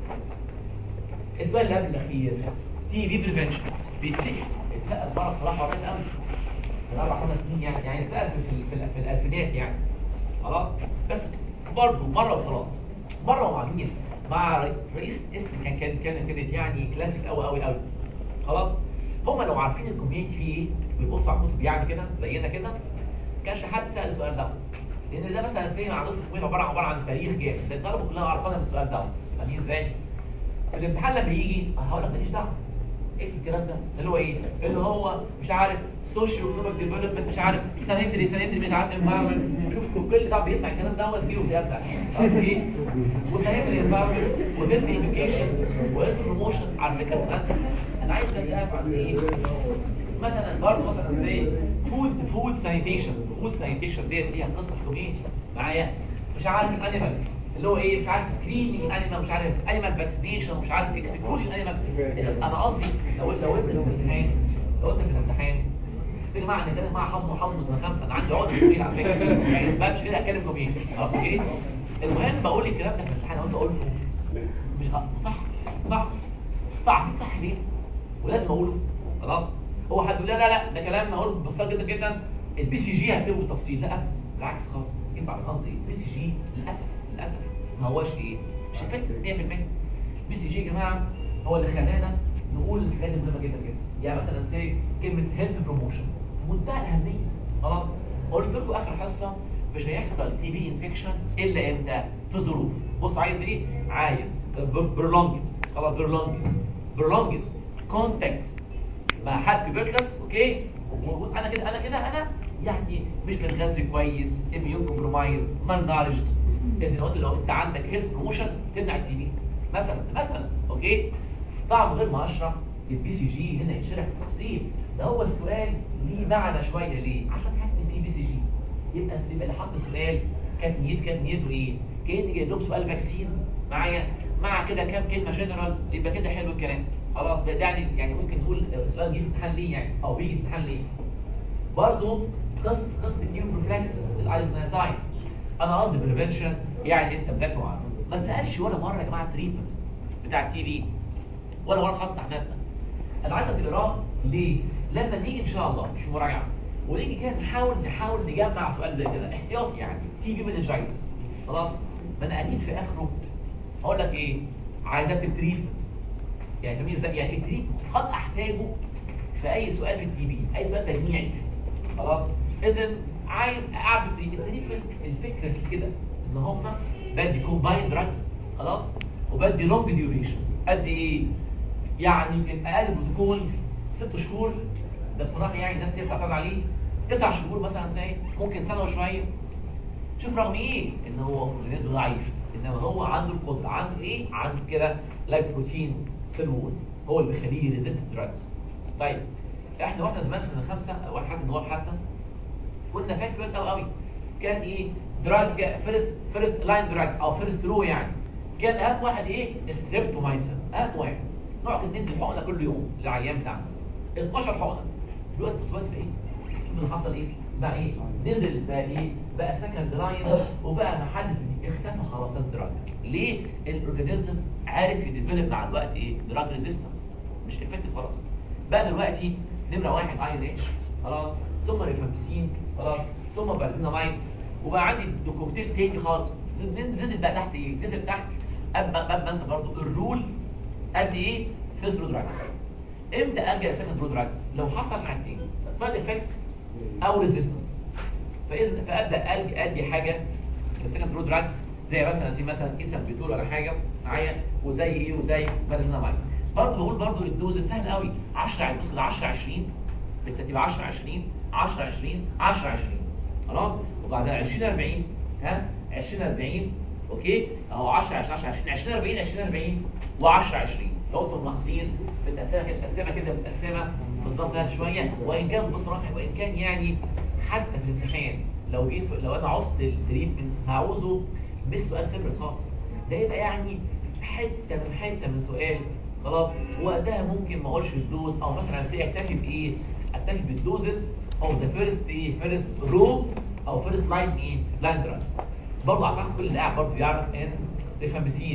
السؤال اللي قبل الاخير تي بي بريفنشن بيتسال اتسال مره بصراحه وقت قوي من اربع خمس سنين يعني يعني اتسال في في, في, في الالفينات يعني خلاص بس برضه مره وخلاص مره ومع مين مع رئيس اسم كان كان كان كانت يعني كلاسيك قوي قوي قوي خلاص هم لو عارفين الكوميونتي فيه ايه بيبصوا على الكتب يعني كده زينا كده كانش حد سال السؤال ده لان ده مثلا سي عندهم تكوين عباره عباره عن تاريخ جامد ده الطلبه كلها عارفانه بالسؤال ده فاهمين ازاي في الامتحان لما يجي هقول لك ماليش دعوه ايه الكلام ده اللي هو ايه اللي هو مش عارف سوشيال ايكونوميك ديفلوبمنت مش عارف سنتري سنتري مش عارف انفايرمنت شوف كل ده بيسمع الكلام دوت جيله ده بتاع اوكي وسنتري انفايرمنت وهيلث ايديوكيشن وهيلث بروموشن على فكره بالمناسبه انا عايز بس اعرف عن ايه مثلا برضه مثلا زي فود فود سانيتيشن فود سانيتيشن ديت ليها قصه كوميونتي معايا مش عارف الانيمال اللي هو ايه مش عارف سكريننج انيمال مش عارف انيمال فاكسينيشن مش عارف اكسكلوجن انيمال انا قصدي لو لو انت في الامتحان لو انت في الامتحان يا جماعه انا كده مع حافظ وحافظ من خمسه انا عندي عقده كبيره على فكره يعني ما مش كده اتكلم كوميونتي خلاص اوكي المهم بقول الكلام ده في الامتحان لو انت قلته مش صح صح صح صح ليه ولازم اقوله خلاص هو حد يقول لا لا لا ده كلام هقوله ببساطه جدا جدا البي سي جي هكتبه بالتفصيل لا بالعكس خالص ينفع قصدي البي سي جي للاسف للاسف ما هوش ايه مش افكت 100% البي سي جي يا جماعه هو اللي خلانا نقول الحاجات المهمه جدا جدا يعني مثلا زي كلمه هيلث بروموشن منتهى الاهميه خلاص قلت لكم اخر حصه مش هيحصل تي بي انفكشن الا امتى في ظروف بص عايز ايه عايز برولونجد خلاص برولونجد برولونجد كونتاكت مع حد تبركلس اوكي انا كده انا كده انا يعني مش متغذي كويس اميون كومبرومايز مال نارج اذا قلت لو انت عندك هيلث بروموشن تمنع التي بي مثلا مثلا اوكي طبعا من غير ما اشرح البي سي جي هنا يتشرح بالتفصيل ده هو السؤال ليه معنى شويه ليه عشان هكتب فيه بي سي جي يبقى يبقى اللي حط السؤال كانت نيته كانت نيته ايه كان جايب لهم سؤال فاكسين معايا مع كده كام كلمه جنرال يبقى كده حلو الكلام خلاص ده يعني يعني ممكن نقول السؤال جه في امتحان ليه يعني او بيجي في امتحان ليه برضه قصه قصه النيوروفلاكسس الايزونازاين انا قصدي بريفنشن يعني انت مذاكره عنه ما سالش ولا مره يا جماعه التريتمنت بتاع التي بي ولا مره خاصه امتحاناتنا انا عايزك تقراه ليه لما نيجي ان شاء الله مش مراجعه ونيجي كده نحاول نحاول نجمع سؤال زي كده احتياطي يعني تي بي مننجايتس خلاص ما انا اكيد في اخره هقول لك ايه عايز اكتب تريتمنت يعني فاهمين ازاي يعني التريتمنت قد احتاجه في اي سؤال في التي بي اي سؤال تجميعي خلاص اذا عايز اعرف التريتمنت الفكره في كده ان هم بدي كومباين دراجز خلاص وبدي لونج ديوريشن قد ايه يعني يمكن اقل بروتوكول ست شهور ده بصراحه يعني الناس كتير بتعتمد عليه تسع شهور مثلا زي ممكن سنه وشويه شوف رغم ايه ان هو النسبه ضعيف انما هو عنده القدره عنده ايه عنده كده لايف بروتين سيل وول هو اللي بيخليه ريزيستنت دراجز طيب احنا واحنا زمان في سنه خمسه او حتى النهار حتى كنا فاكر كويس قوي قوي كان ايه دراج فيرست فيرست لاين دراج او فيرست رو يعني كان اهم واحد ايه ستريبتومايسين اهم واحد نقعد ندي الحقنه كل يوم للعيان بتاعنا 12 حقنه دلوقتي بص وقت ايه شوف اللي حصل ايه بقى ايه نزل بقى ايه بقى سكند لاين وبقى محل اختفى خلاص الدراج ليه الاورجانيزم عارف يديفلوب مع الوقت ايه دراج ريزيستنس مش افكتيف خلاص بقى دلوقتي نمره واحد اي اتش خلاص ثم ريفامبسين خلاص ثم بارزينامايد وبقى عندي كوكتيل تاني خالص نزل بقى تحت ايه نزل تحت ابقى ابقى مثلا برضه الرول قد ايه فيرست رو دراجز امتى الجا سكند رو دراجز لو حصل حاجتين سايد افكتس او ريزيستنس فاذا فابدا الجا ادي حاجه للسكند رو دراجز زي مثلا زي مثلا اسم بتقول ولا حاجه معايا وزي ايه وزي بارزينامايد برضه بقول برضه الدوز سهل قوي 10 بص كده 10 20 بالترتيب 10 20 10 20 10 20 خلاص وبعدها 20 40 ها 20 40 اوكي اهو 10 20 10 20 20 40 20 40 و10 20 لو انتم ملاحظين متقسمه كده متقسمه كده متقسمه بالظبط سهل شويه وان كان بصراحه وان كان يعني حتى في الامتحان لو جه لو انا عوزت التريتمنت هعوزه مش سؤال سيبريت خالص ده يبقى يعني حته من حته من سؤال خلاص وقتها ممكن ما اقولش الدوز او مثلا سي اكتفي بايه اكتفي بالدوزز او ذا فيرست ايه فيرست رو او فيرست لاين ايه لاين دراج برضه اعتقد كل اللي قاعد برضه يعرف ان ريفامبسين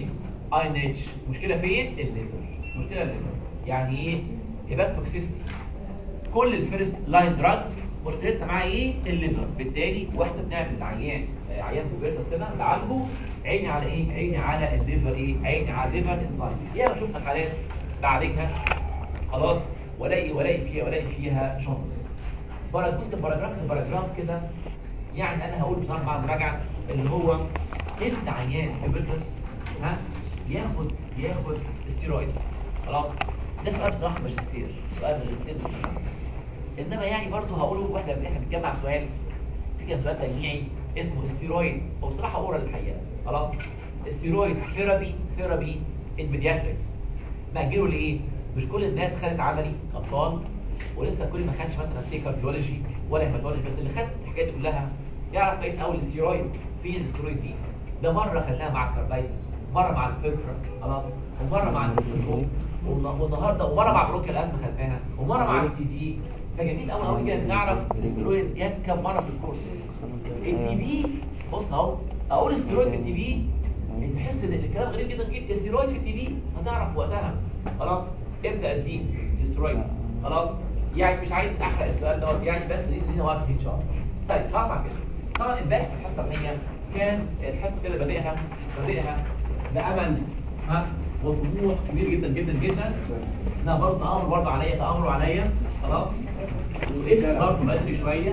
اي ان اتش مشكله فين الليفر مشكله الليفر يعني ايه هيباتوكسيستي كل الفيرست لاين دراجز مشكلتنا معاه ايه الليفر بالتالي واحنا بنعمل عيان آه، عيان بيرتس كده نعالجه عيني على ايه عيني على الليفر ايه عيني على الليفر انزايم يا بشوف حالات بعالجها خلاص والاقي والاقي فيها والاقي فيها شانس برا بص الباراجراف الباراجراف كده يعني انا هقول بصراحه مع المراجعه اللي هو انت عيان بيرتس ها ياخد ياخد استيرويد خلاص ده سؤال بصراحه ماجستير سؤال ماجستير بس خمسة. انما يعني برضه هقوله واحنا احنا بنتجمع سؤال في كده سؤال تجميعي اسمه استيرويد وبصراحه اورال الحقيقه خلاص استيرويد ثيرابي ثيرابي ان بيدياتريكس مأجله ليه مش كل الناس خدت عملي اطفال ولسه كل ما خدش مثلا سي كارديولوجي ولا هيماتولوجي بس اللي خد الحكايه دي كلها يعرف كويس قوي الاستيرويد فين الاستيرويد دي ده مره خدناها مع الكاردايتس مره مع الفكره خلاص ومره مع الفيزيوم والنهارده ومره مع بروكيال ازمه خدناها ومره مع التي في فجميل قوي قوي كده نعرف الاستيرويد جت كام مره في الكورس التي في بص اهو اقول استيرويد في التي في تحس ان الكلام غريب جدا جدا استيرويد في التي في هتعرف وقتها خلاص امتى اديه استيرويد خلاص يعني مش عايز احرق السؤال دوت يعني بس لينا وقت فيه ان شاء الله طيب خلاص على كده طبعا امبارح في الحصه الثانيه كان الحصه كده بادئها بادئها بامل ها وطموح كبير جدا جدا جدا انا برضه تامر برضه عليا تامر عليا خلاص وقفت برضه بدري شويه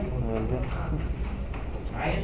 معايا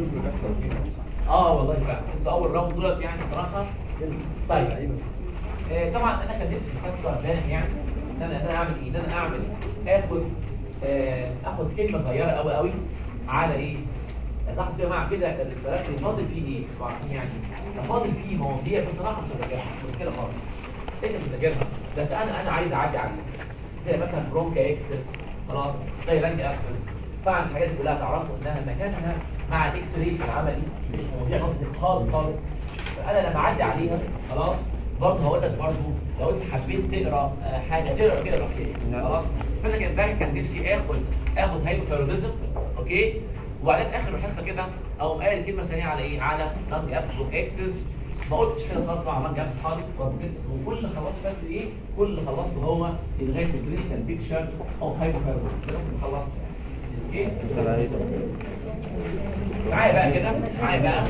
اه والله فعلا انت اول راوند دولت يعني صراحه طيب آه طبعا انا كان نفسي في الحصه امبارح يعني ان انا ان انا اعمل ايه ان انا اعمل اخد آه اخد كلمه صغيره قوي قوي على ايه لاحظ يا جماعه كده الاستراك اللي فاضل فيه ايه طبعا يعني فاضل فيه مواضيع بصراحه مش مذاكرها مش كده خالص انت مش مذاكرها بس انا انا عايز اعدي عليها زي مثلا برونكا اكسس خلاص زي لانج اكسس طبعا الحاجات دي كلها تعرفوا انها مكانها مع الاكس راي في العملي مش مواضيع قصدي خالص خالص فانا لما اعدي عليها خلاص برضه هقول لك برضه لو انت حبيت تقرا آه، حاجه تقرا كده لوحدها خلاص فانا كان امبارح كان نفسي اخد اخد هايبوثايروديزم اوكي وبعدين في اخر الحصه كده اقوم قايل كلمه ثانيه على ايه على لانج ابس واكسس ما قلتش كده خالص على لانج ابس خالص وكيتس وكل اللي خلصت بس ايه كل اللي خلصته هو الغايه الكلينيكال بيكتشر او هايبوثايروديزم ده اللي خلصت يعني اوكي معايا بقى كده معايا بقى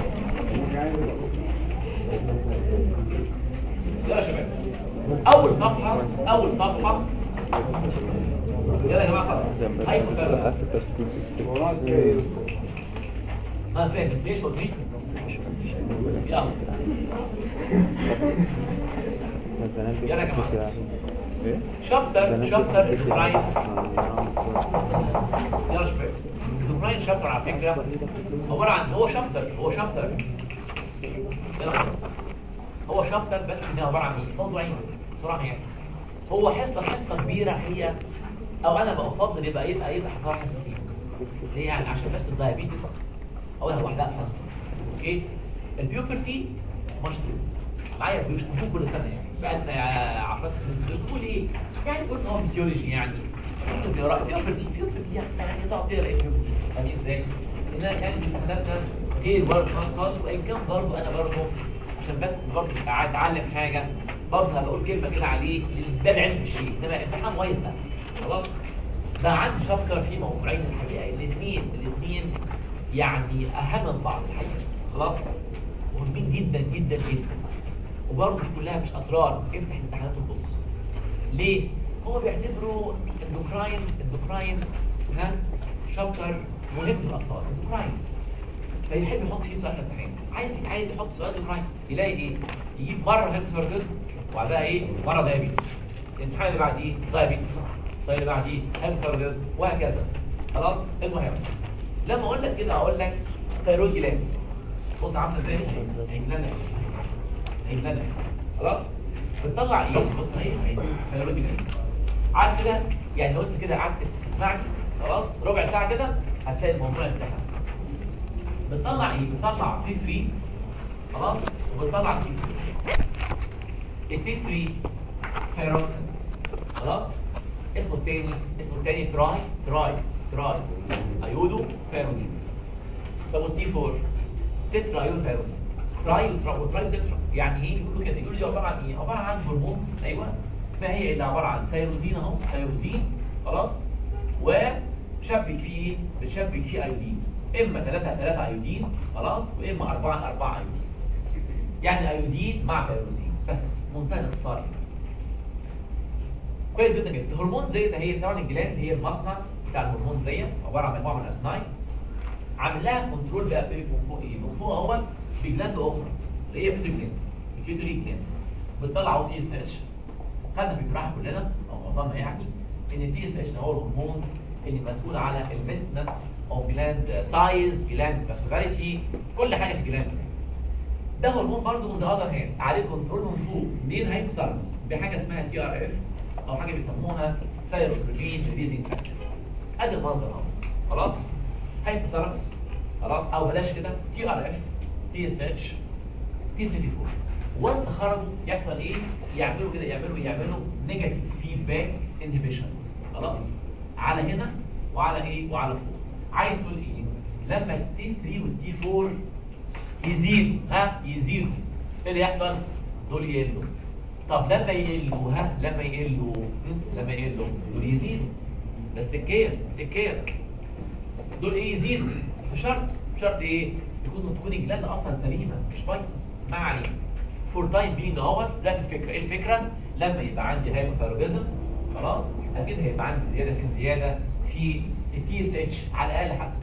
يلا يا شباب اول صفحه اول صفحه يلا يا جماعه خلاص هايبوثايروديزم ما فاهم ستيش وتريت يلا يلا يا جماعه شابتر شابتر اسبراين يلا يا شباب اسبراين شابتر على فكره عباره عن هو شابتر هو شابتر يلا خلاص هو شابتر بس ده عباره عن ايه موضوعين بصراحه يعني هو حصه حصه كبيره هي او انا بفضل يبقى يبقى يبقى حوار حصتين ليه يعني عشان بس الدايابيتس اقولها لوحدها حصه اوكي البيوبرتي مشطوب معايا بيشطبوه كل سنه يعني بقى لنا عفرات بتقول ايه يعني قلت هو فيسيولوجي يعني بيوبرتي بيوبرتي يعني تقعد تقرا ايه بيوبرتي فاهمين ازاي؟ انها كانت امتحاناتنا غير برضه خالص خالص وان كان برضه انا برضه عشان بس برضه قاعد اتعلم حاجه برضه هبقول كلمه كده عليه ده العلم بالشيء انما امتحان وايز ده خلاص ده عندي شابتر فيه موضوعين الحقيقه الاثنين الاثنين يعني اهم من بعض الحقيقه خلاص مهمين جدا جدا جدا وبرضه دي كلها مش اسرار افتح امتحانات وبص ليه هو بيعتبروا اندوكراين اندوكراين ها شابتر مهم للاطفال اندوكراين فيحب يحط فيه سؤال في الامتحان عايز عايز يحط سؤال اندوكراين يلاقي ايه يجيب مره هيباتوسيرويدز وبعدها ايه مره دايابيتس الامتحان اللي بعديه دايابيتس الطيب اللي بعديه هيباتوسيرويدز وهكذا خلاص المهم لما اقول لك كده اقول لك ثيرويد جلاند بص عامله ازاي عيننا عيننا خلاص بتطلع ايه بص اهي ثيرويد جلاند عارف كده يعني لو انت كده قعدت تسمعني خلاص ربع ساعه كده هتلاقي الموضوع انتهى بتطلع ايه بتطلع تي 3 خلاص وبتطلع تي 3 التي 3 ثيروكسين خلاص اسمه التاني اسمه التاني تراي تراي تراي ايودو فيرونين طب والتي 4 تترا ايودو فيرونين تراي وتراي وتترا يعني ايه بيقولوا كده يقولوا دي عباره عن ايه عباره عن هرمونز ايوه ما هي الا عباره عن ثيروزين اهو ثيروزين خلاص وشبك فيه ايه بتشبك فيه ايودين اما 3 3 ايودين خلاص واما 4 4 ايودين يعني ايودين مع ثيروزين بس منتهى الاختصار يعني. كويس جدا جدا الهرمون ديت هي طبعا الجلاند هي المصنع بتاع الهرمون ديت عباره عن مجموعه من الاسنان عامل لها كنترول بقى بايه من فوق ايه من فوق اهوت بجلاند اخرى اللي هي بيتري جلاند البيتري جلاند بتطلع او تي اس اتش خدنا في الجراحه كلنا او معظمنا يعني ان التي اس اتش هو الهرمون اللي مسؤول على المينتنس او جلاند سايز جلاند فاسكولاريتي كل حاجه في الجلاند ده هرمون برضه من ذا اذر هاند عليه كنترول من فوق منين هايبوثالاموس بحاجه اسمها تي ار اف او حاجه بيسموها ثايروتروبين ريليزنج فاكتور ادي المنظر اهو خلاص هايبوثالاموس خلاص او بلاش كده تي ار اف تي اس اتش تي 34 وانس خرجوا يحصل ايه يعملوا كده يعملوا يعملوا نيجاتيف فيدباك انهبيشن خلاص على هنا وعلى ايه وعلى فوق عايز تقول ايه لما التي 3 والتي 4 يزيدوا ها يزيدوا ايه اللي يحصل دول يقلوا طب لما يقلوا ها لما يقلوا هم؟ لما يقلوا دول يزيدوا بس تكير تكير دول ايه يزيدوا بس شرط شرط ايه يكون تكون الجلاند اصلا سليمه مش بايظه ما علينا فور تايم بينج اهوت ده الفكره ايه الفكره لما يبقى عندي هايبوثايرويدزم خلاص اكيد هيبقى عندي زياده في زياده في التي اس اتش على الاقل حسب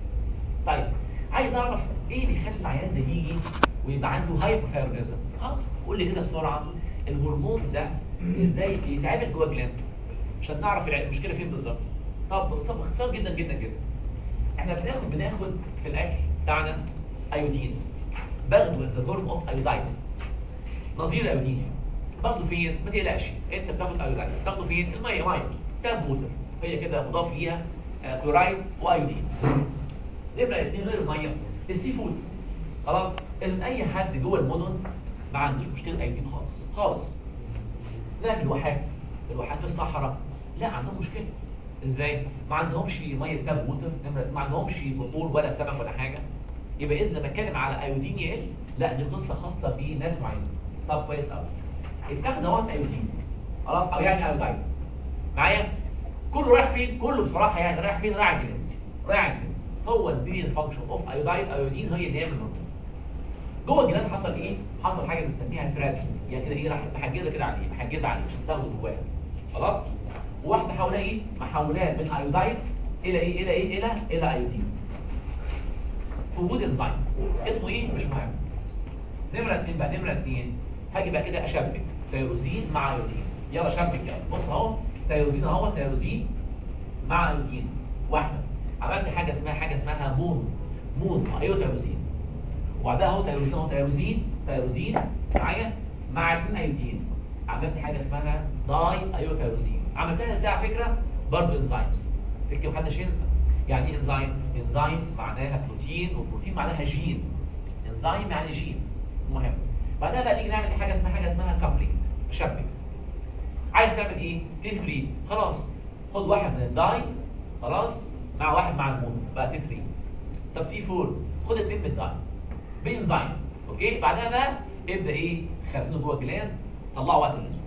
طيب عايز اعرف ايه اللي يخلي العيان ده يجي ويبقى عنده هايبوثايرويدزم خلاص قول لي كده بسرعه الهرمون ده ازاي بيتعمل جوه الجلاند عشان نعرف الع- المشكله فين بالظبط طب بص باختصار جدا جدا جدا احنا بناخد بناخد في الاكل بتاعنا ايودين باخده in the form of iodide نظير الايودين يعني باخده فين ما تقلقش انت بتاخد ايودايد بتاخده فين الميه ميه تاب ووتر هي كده مضاف ليها آه، كلورايد وايودين نبقى الاثنين غير الميه السي فود خلاص اذا اي حد جوه المدن ما عندوش مشكله ايودين خالص خالص لا في الواحات الواحات في الصحراء لا عندهم مشكله ازاي ما عندهمش ميه تاب ووتر نمرة- ما عندهمش بحور ولا سمك ولا حاجه يبقى اذا لما اتكلم على ايودين يقل لا دي قصه خاصه بناس معينه طب كويس قوي اتاخد اهوت ايودين خلاص او يعني ايودايد معايا كله رايح فين كله بصراحه يعني رايح فين رايح الجلد رايح الجلد هو البين فانكشن اوف ايودايد ايودين هي اللي هي من الموضوع جوه الجلاد حصل ايه حصل حاجه بنسميها تراب يعني كده ايه راح محجزه كده عليه محجزه عليه عشان تاخده جواها خلاص وواحده حواليها ايه محولاه من ايودايد الى ايه الى ايه الى الى ايودين في وجود انزيم اسمه ايه مش مهم نمره اتنين بقى نمره اتنين هاجي بقى كده اشبك تيروزين مع ايودين يلا شبك يلا بص اهو تيروزين اهو تيروزين مع ايودين واحده عملت حاجه اسمها حاجه اسمها مون مون ايوه تيروزين وبعدها اهو تيروزين اهو تيروزين تيروزين معايا مع اتنين ايودين عملت حاجه اسمها داي ايوه تيروزين عملتها ازاي على فكره برضه انزيمز تكتب محدش ينسى يعني ايه انزيم انزيمز معناها بروتين وبروتين معناها جين انزيم يعني جين مهم بعدها بقى نيجي نعمل حاجه اسمها حاجه اسمها كابلينج شبك عايز تعمل ايه تي 3 خلاص خد واحد من الداي خلاص مع واحد مع المون بقى تي 3 طب تي 4 خد اثنين من الداي بانزيم اوكي بعدها بقى ابدا ايه خزنه جوه الجلاند طلعه وقت اللزوم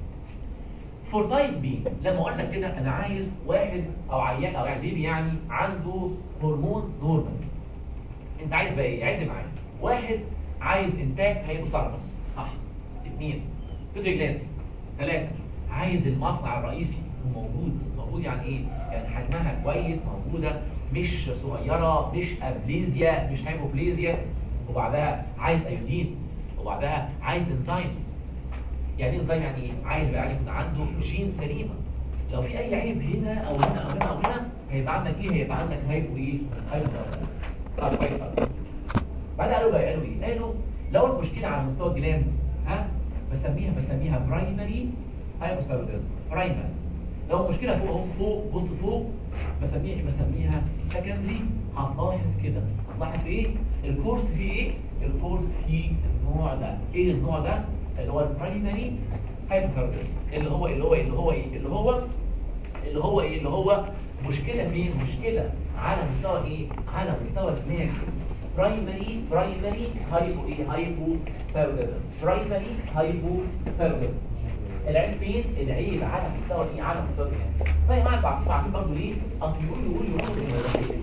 فور تايم بي لما اقول لك كده انا عايز واحد او عيان او يعني بيبي يعني عنده هرمونز نورمال انت عايز بقى ايه عد معايا واحد عايز انتاج هيبوثالاموس صح اثنين بيتري جلاند ثلاثة عايز المصنع الرئيسي يكون موجود موجود يعني ايه يعني حجمها كويس موجودة مش صغيرة مش ابليزيا مش هايبوبليزيا وبعدها عايز ايودين وبعدها عايز انزيمز يعني ايه انزيم يعني ايه عايز بقى يكون عنده جين سليمه لو في اي عيب هنا او هنا او هنا او هنا هيبقى عندك ايه هيبقى عندك هايبو ايه هايبو طب كويس قوي بعد قالوا بقى قالوا ايه قالوا لو المشكله على مستوى الجلاند ها بسميها بسميها برايمري هايبوثايروديزم برايمري لو المشكله فوق اهو فوق بص فوق بسميها ايه بسميها سكندري هتلاحظ كده هتلاحظ ايه الكورس فيه ايه الكورس فيه النوع ده ايه النوع ده اللي هو البرايمري هايبوثايروديزم اللي هو اللي هو اللي هو ايه اللي هو اللي هو ايه اللي هو مشكله فين مشكله على مستوى ايه على مستوى الدماغ برايمري برايمري هايبو ايه هايبو ثايرويدزم برايمري هايبو ثايرويدزم العيب فين العيب على مستوى ايه على مستوى ايه فاهم معاك عارفين عارفين برضه ليه اصل يقولوا يقولوا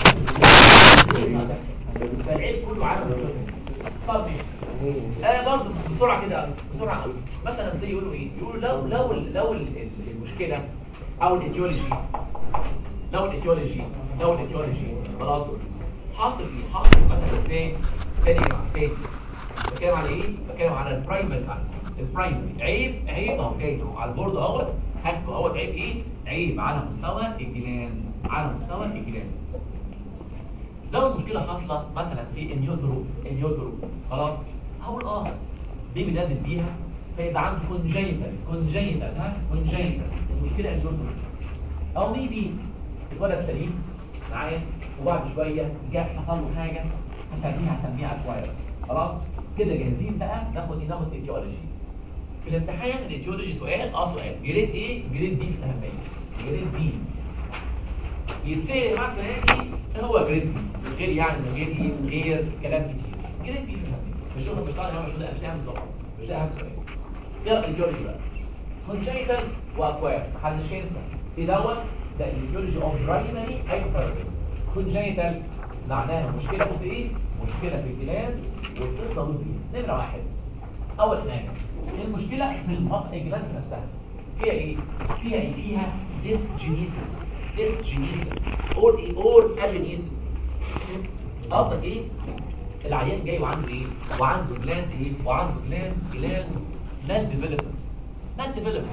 يقولوا فالعيب كله على مستوى إيه؟ طب ماشي انا برضه بسرعه كده بسرعه قوي مثلا زي يقولوا ايه يقولوا لو لو لو ال- ال- المشكله او الايديولوجي لو الايديولوجي لو الايديولوجي خلاص حاصل ايه حاصل مثلا ازاي تاني مع تاني بتكلم على ايه بتكلم على البرايمري البرايمري عيب عيب اهو جاي اهو على البورد اهوت هكتب اهوت عيب ايه عيب على مستوى الجلاند على مستوى الجلاند لو المشكله حاصله مثلا في النيوترو النيوترو خلاص هقول اه بيبي نازل بيها فيبقى عنده كونجيتال كونجيتال ها كونجيتال المشكله النيوترو او ميبي اتولد سليم معايا وبعد شويه جاء حصل له حاجه هسميها هسميها اكواير خلاص كده جاهزين بقى ناخد ايه ناخد ايديولوجي في الامتحان الايديولوجي سؤال اه سؤال جريد ايه جريد بي في الاهميه جريد بي يتسال مثلا يعني هو جريد بي من غير يعني من غير ايه من غير كلام كتير جريد بي في الاهميه مش هو مش طالع مش ده مش اهم سؤال مش ده اهم سؤال يلا الايديولوجي بقى كونجيتال واكواير محدش ينسى ايه دوت ده الايديولوجي اوف برايمري هايبوثايرويدزم كونجيتال معناها مشكله في ايه مشكله في الجلاند والقصه دي نمره واحد اول حاجه المشكله في المص- الجلاند نفسها فيها ايه فيها ايه فيها ديسجينيسيس ديسجينيسيس اور ايه اور اجينيسيس قصدك ايه العيان جاي وعنده ايه وعنده جلاند ايه وعنده جلاند جلاند مال ديفلوبمنت مال ديفلوبمنت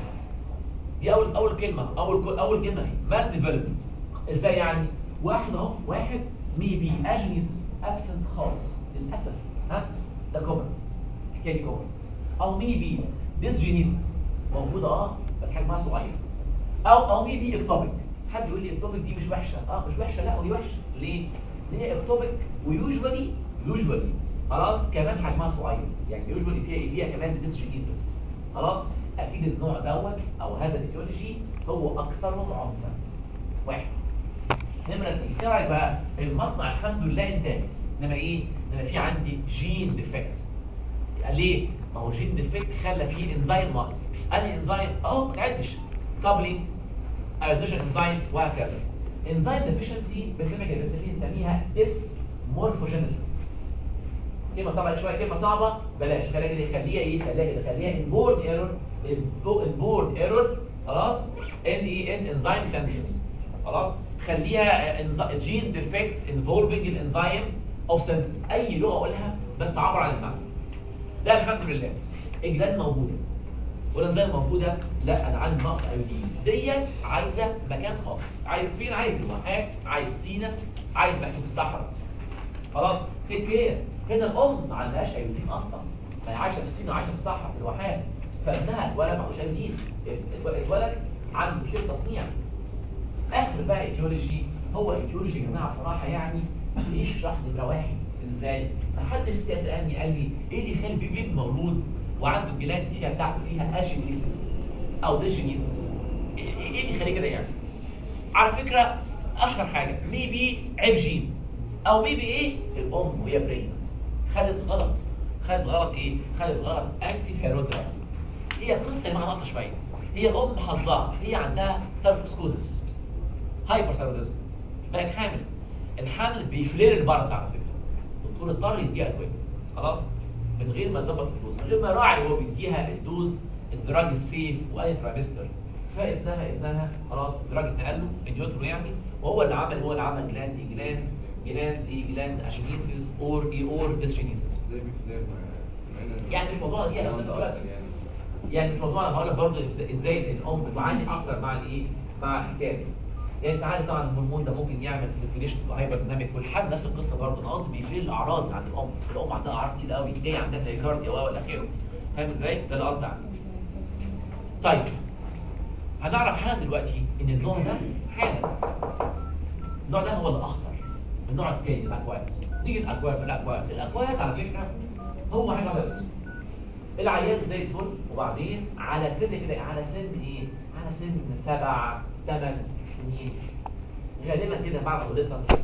دي اول اول كلمه اول كل- اول كلمه مال ديفلوبمنت ازاي يعني واحد اهو واحد ميبي اجينيسيس ابسنت خالص للاسف ها ده كومن حكايه دي كومن او ميبي ديسجينيسيس موجوده اه بس حجمها صغير او او ميبي اكتوبيك حد يقول لي اكتوبيك دي مش وحشه اه مش وحشه لا ودي وحشه ليه لان هي اكتوبيك ويوجوالي يوجوالي خلاص كمان حجمها صغير يعني يوجوالي فيها إيه؟ فيها كمان ديسجينيسيس خلاص اكيد النوع دوت او هذا الايديولوجي هو اكثرهم عنفا واحد نمرة اثنين ايه رايك بقى المصنع الحمد لله انتاج انما ايه انما في عندي جين ديفكت ليه ما هو جين ديفكت خلى فيه انزيم ناقص انهي انزيم اه ما تعدش كابلينج ايوديشن انزيم وهكذا انزيم ديفيشنسي بنسميها بنسميها اس مورفوجينيسيس كلمه صعبه شويه كلمه صعبه بلاش خليها كده خليها ايه خليها كده خليها البورد ايرور البورد ايرور خلاص ان اي ان انزيم سنسز خلاص خليها جين ديفكت انفولفنج الانزيم اوف سنسز اي لغه اقولها بس تعبر عن المعنى ده الحمد لله الجلاند موجوده والانزيم موجوده لا انا عندي نقص ايودين ديت عايزه مكان خاص عايز فين عايز الواحات عايز سينا عايز مكان في الصحراء خلاص تيك كير هنا الام ما عندهاش ايودين اصلا ما هي عايشه في السين وعايشه في الصحراء في الواحات فابنها اتولد ما عندوش ايودين اتولد عنده مشكله تصنيع اخر بقى ايديولوجي هو ايديولوجي يا جماعه بصراحه يعني يشرح نمره واحد ازاي ما حدش سالني قال لي ايه اللي يخلي بيبي مولود وعنده الجلاند فيها بتاعته فيها اشينيسيس او ديشينيسيس ايه إيه اللي يخليه كده يعني على فكره اشهر حاجه ميبي عيب جين او ميبي ايه الام وهي بريجننت خدت غلط خدت غلط ايه خدت غلط انتي ثيرويد هي قصه يا جماعه ناقصه شويه هي الام حظها هي عندها سيرفكسكوزس هايبر ثيروديزم بقت حامل الحمل بيفلير البرد على فكره الدكتور اضطر يديها ادويه خلاص من غير ما يظبط الدوز من غير ما يراعي هو بيديها الدوز الدراج السيف واي ترامستر فابنها ابنها خلاص الدراج اتنقل له النيوترو يعني وهو اللي عمل هو اللي عمل جلاند اي جلاند جلاند اي جلاند اشينيسيس اور اي اور ديسشينيسيس زي بيفلير ما يعني مش موضوع دي لو اصلا انت دلوقتي اكتر يعني يعني مش موضوع انا هقول لك برضه إز- ازاي الام بتعاني اكتر مع الايه مع الحكايه دي يعني انت عارف طبعا الهرمون ده ممكن يعمل سيركيليشن هايبر ديناميك والحد نفس القصه برضه انا قصدي بيفيل الاعراض عند الام الام عندها اعراض كتير قوي جايه عندها تايكارديا و الى اخره فاهم ازاي ده اللي قصدي عنه طيب هنعرف حالا دلوقتي ان النوع ده حالا النوع ده هو الاخطر النوع الثاني الاكواد نيجي الاكواد الاكواد الاكواد على فكره هو حاجه واحده بس العيان زي الفل وبعدين على سن كده على سن ايه على سن سبع ثمان سنين غالبا كده بعد الادolescence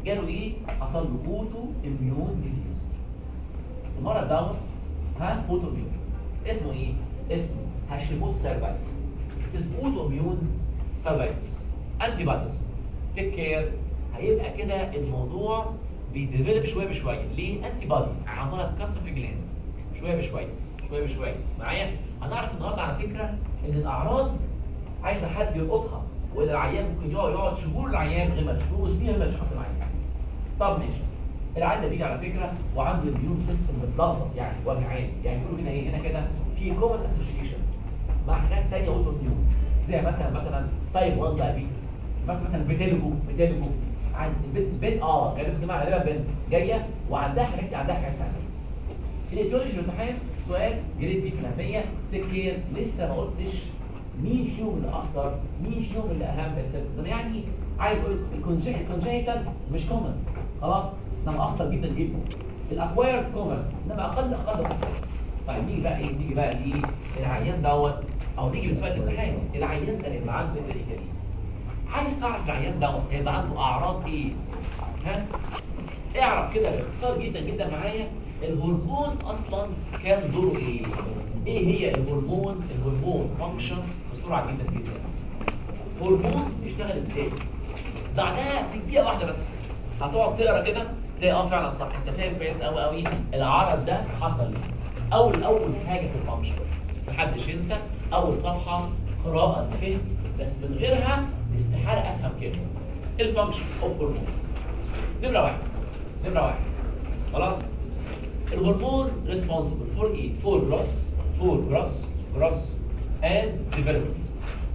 جاله ايه حصل له اوتو اميون ديزيز المرض دوت ها اوتو اميون اسمه ايه اسمه هاشيموتو سيرفايتس اسمه اوتو اميون سيرفايتس انتي بوديز تيك كير هيبقى كده الموضوع بيديفلوب شويه بشويه ليه انتي بودي عماله تكسر في جلاند شويه بشويه شويه بشويه معايا هنعرف النهارده على فكره ان الاعراض عايزه حد يلقطها وان العيان ممكن يقعد يقعد شهور العيان غير ما شهور وسنين غير ما يشخص العيان طب ماشي العيان ده بيجي على فكره وعنده الاميون سيستم متلخبط يعني وجعان يعني يقولوا هنا ايه هنا كده في كومن اسوشيشن مع حاجات ثانيه اوتو اميون زي مثلا مثلا تايب 1 دايابيتس مثلا بيتيلوجو بيتيلوجو عند البنت البنت اه غالبا اسمها غالبا بنت جايه وعندها حاجات عندها حاجات ثانيه الايديولوجي الامتحان سؤال جريد بي فلانيه تكير لسه ما قلتش مين فيهم اللي اخطر مين فيهم اللي اهم انا يعني عايز اقول الكونجنيتال مش كومن خلاص انما اخطر جدا جدا الاكواير كومن انما اقل اقل بس طيب نيجي بقى ايه نيجي بقى لايه العيان دوت او نيجي لسؤال الامتحان العيان ده هيبقى عنده الطريقه دي عايز تعرف العيان دوت هيبقى عنده اعراض ايه ها اعرف كده باختصار جدا جدا معايا الهرمون اصلا كان دوره ايه ايه هي الهرمون الهرمون فانكشنز بسرعه جدا جدا هرمون بيشتغل ازاي بعدها في دقيقه واحده بس هتقعد تقرا كده تلاقي اه فعلا صح انت فاهم كويس قوي قوي العرض ده حصل ليه اول اول حاجه في الفانكشن محدش ينسى اول صفحه قراءه فهم بس من غيرها استحاله افهم كده الفانكشن اوف هرمون نمره واحد نمره واحد خلاص الهرمون responsible for ايه for gross for gross gross and development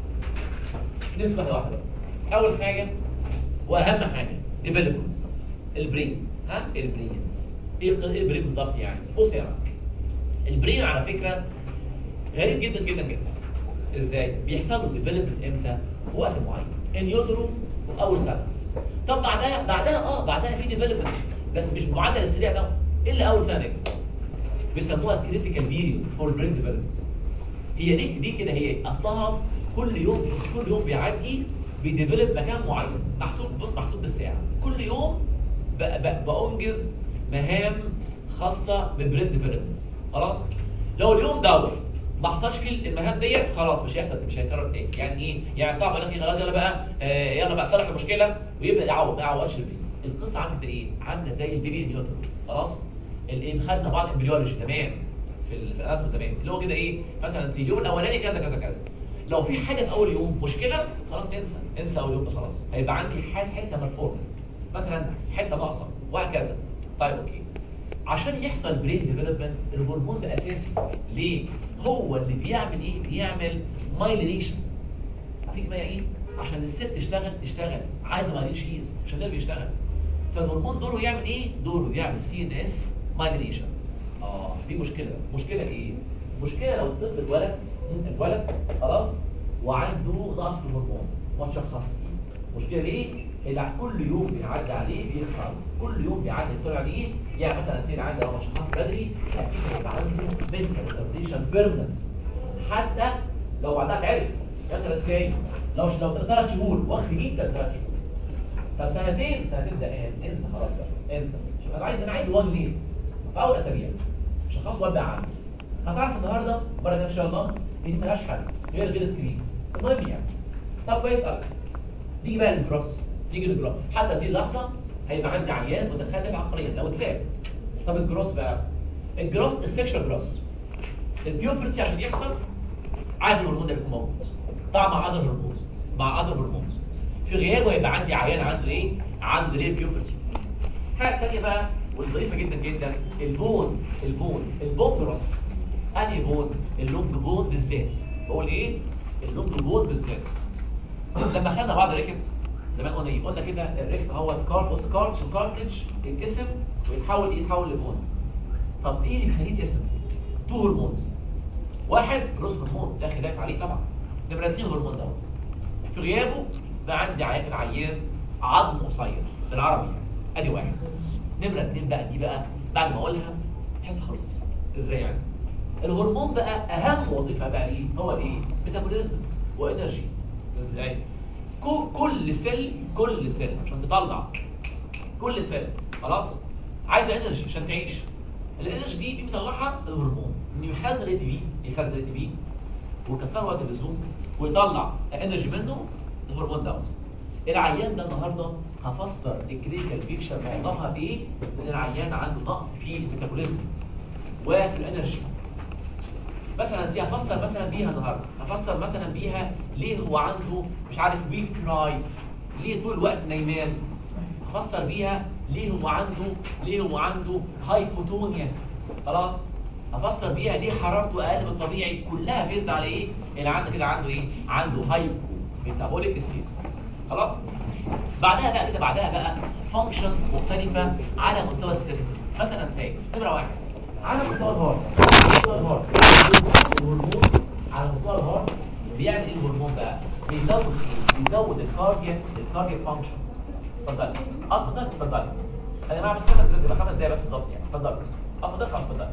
نسبة واحدة أول حاجة وأهم حاجة development البرين ها البرين ايه ايه البرين بالظبط يعني بص يا معلم البرين على فكرة غريب جدا جدا جدا ازاي بيحصل له ديفلوبمنت امتى في وقت معين ان يوترو في اول سنه طب بعدها بعدها اه بعدها في ديفلوبمنت بس مش بمعدل السريع دوت الا اول سنه كده بيسموها كريتيكال بيريود فور برين ديفلوبمنت هي دي دي كده هي اصلها كل يوم بس كل يوم بيعدي بيديفلوب مكان معين محسوب بص محسوب بالساعه كل يوم ب- ب- بانجز مهام خاصه بالبرين ديفلوبمنت خلاص لو اليوم دوت ما حصلش فيه المهام ديت خلاص مش هيحصل مش هيتكرر تاني يعني ايه يعني صعب يقول لك خلاص يلا بقى آه يلا بقى صلح المشكله ويبدا يعوض ما يعوضش البيبي القصه عامله ايه عامله زي البيبي نيوتن خلاص الايه خدنا بعض امبريولوجي زمان في ال- في الاناتومي زمان اللي هو كده ايه مثلا في اليوم الاولاني كذا كذا كذا لو في حاجه في اول يوم مشكله خلاص انسى انسى اول يوم ده خلاص هيبقى عندي حاجه حته مرفوعه مثلا حته ناقصه وهكذا طيب اوكي عشان يحصل برين ديفلوبمنت الهرمون ده اساسي ليه هو اللي بيعمل ايه بيعمل مايلينيشن عارفين ما ايه عشان الست تشتغل تشتغل عايزه مايلين شيز عشان ده بيشتغل فالهرمون دوره يعمل ايه دوره يعمل سي ان اس مايلينيشن اه دي مشكله مشكله ايه مشكله لو الطفل اتولد اتولد خلاص وعنده نقص في الهرمون ما تشخصش مشكله ليه اللي كل يوم بيعدي عليه بيخسر كل يوم بيعدي السرعه عليه يعني مثلا سيد عنده لو ما شخص بدري اكيد هيبقى عنده منتال ريتارديشن بيرمننت حتى لو بعدها عرف مثلا كام لو لو ثلاث شهور واخد جدا ثلاث شهور طب سنتين سنتين ده إيه؟ انسى خلاص بقى انسى شوف انا عايز انا عايز 1 ليز في اول اسابيع شخص وابدا عنه هتعرف النهارده المره الجايه ان شاء الله ان ملهاش حل غير غير سكرين المهم يعني طب كويس قوي نيجي بقى للجروس نيجي للجروس حتى هذه اللحظه هيبقى عندي عيان متخلف عقليا لو اتساب طب الجروس بقى الجروس السكشوال جروس البيوبرتي عشان يحصل عايز الهرمون ده يكون موجود طبعا مع اذر هرمونز مع اذر هرمونز في غيابه هيبقى عندي عيان عنده ايه عنده ريل بيوبرتي حاجه ثانيه بقى والظريفه جدا جدا البون البون البون جروس انهي بون اللونج بون بالذات بقول ايه اللونج بون بالذات لما خدنا بعض ريكتس زمان قلنا ايه قلنا كده الريكت هو الكارت بص كارت الكارتج يتقسم ويتحول يتحول لبون طب ايه اللي بيخليه يتقسم تو هرمونز واحد جروس هرمون ده خلاف عليه طبعا نمرة اثنين هرمون دوت في غيابه بقى عندي عيان العيان عظم قصير بالعربي ادي واحد نمرة اثنين بقى دي بقى بعد ما اقولها حس خلصت ازاي يعني الهرمون بقى اهم وظيفه بقى ايه هو الايه ميتابوليزم وانرجي ازاي كو- كل سيل كل سيل عشان تطلع كل سنه خلاص عايزه انرجي عشان تعيش الانرجي دي دي بيطلعها الهرمون انه يخزن اي تي بي يخزن اي تي بي ويكسر وقت اللزوم ويطلع انرجي منه الهرمون دوت العيان ده النهارده هفسر الكلينيكال بيكشر معظمها بايه؟ ان العيان عنده نقص في الميتابوليزم وفي الانرجي مثلا دي هفسر مثلا بيها النهارده هفسر مثلا بيها ليه هو عنده مش عارف ويك كراي ليه طول الوقت نايمان هفسر بيها ليه هو عنده ليه هو عنده هايبوتونيا خلاص هفسر بيها ليه حرارته اقل من الطبيعي كلها بيزد على ايه اللي عنده كده عنده ايه عنده هايبو ميتابوليك ستيت خلاص بعدها بقى كده بعدها بقى فانكشنز مختلفه على مستوى السيستم مثلا ساي نمره واحد على مستوى الهارت مستوى الهارت الهرمون على مستوى الهارت بيعمل ايه الهرمون بقى بيزود ايه بيزود الكاردياك الكاردياك فانكشن اتفضل اه اتفضل اتفضل انا جماعه بس كده بس خمس دقايق بس بالظبط يعني اتفضل اه اتفضل خلاص اتفضل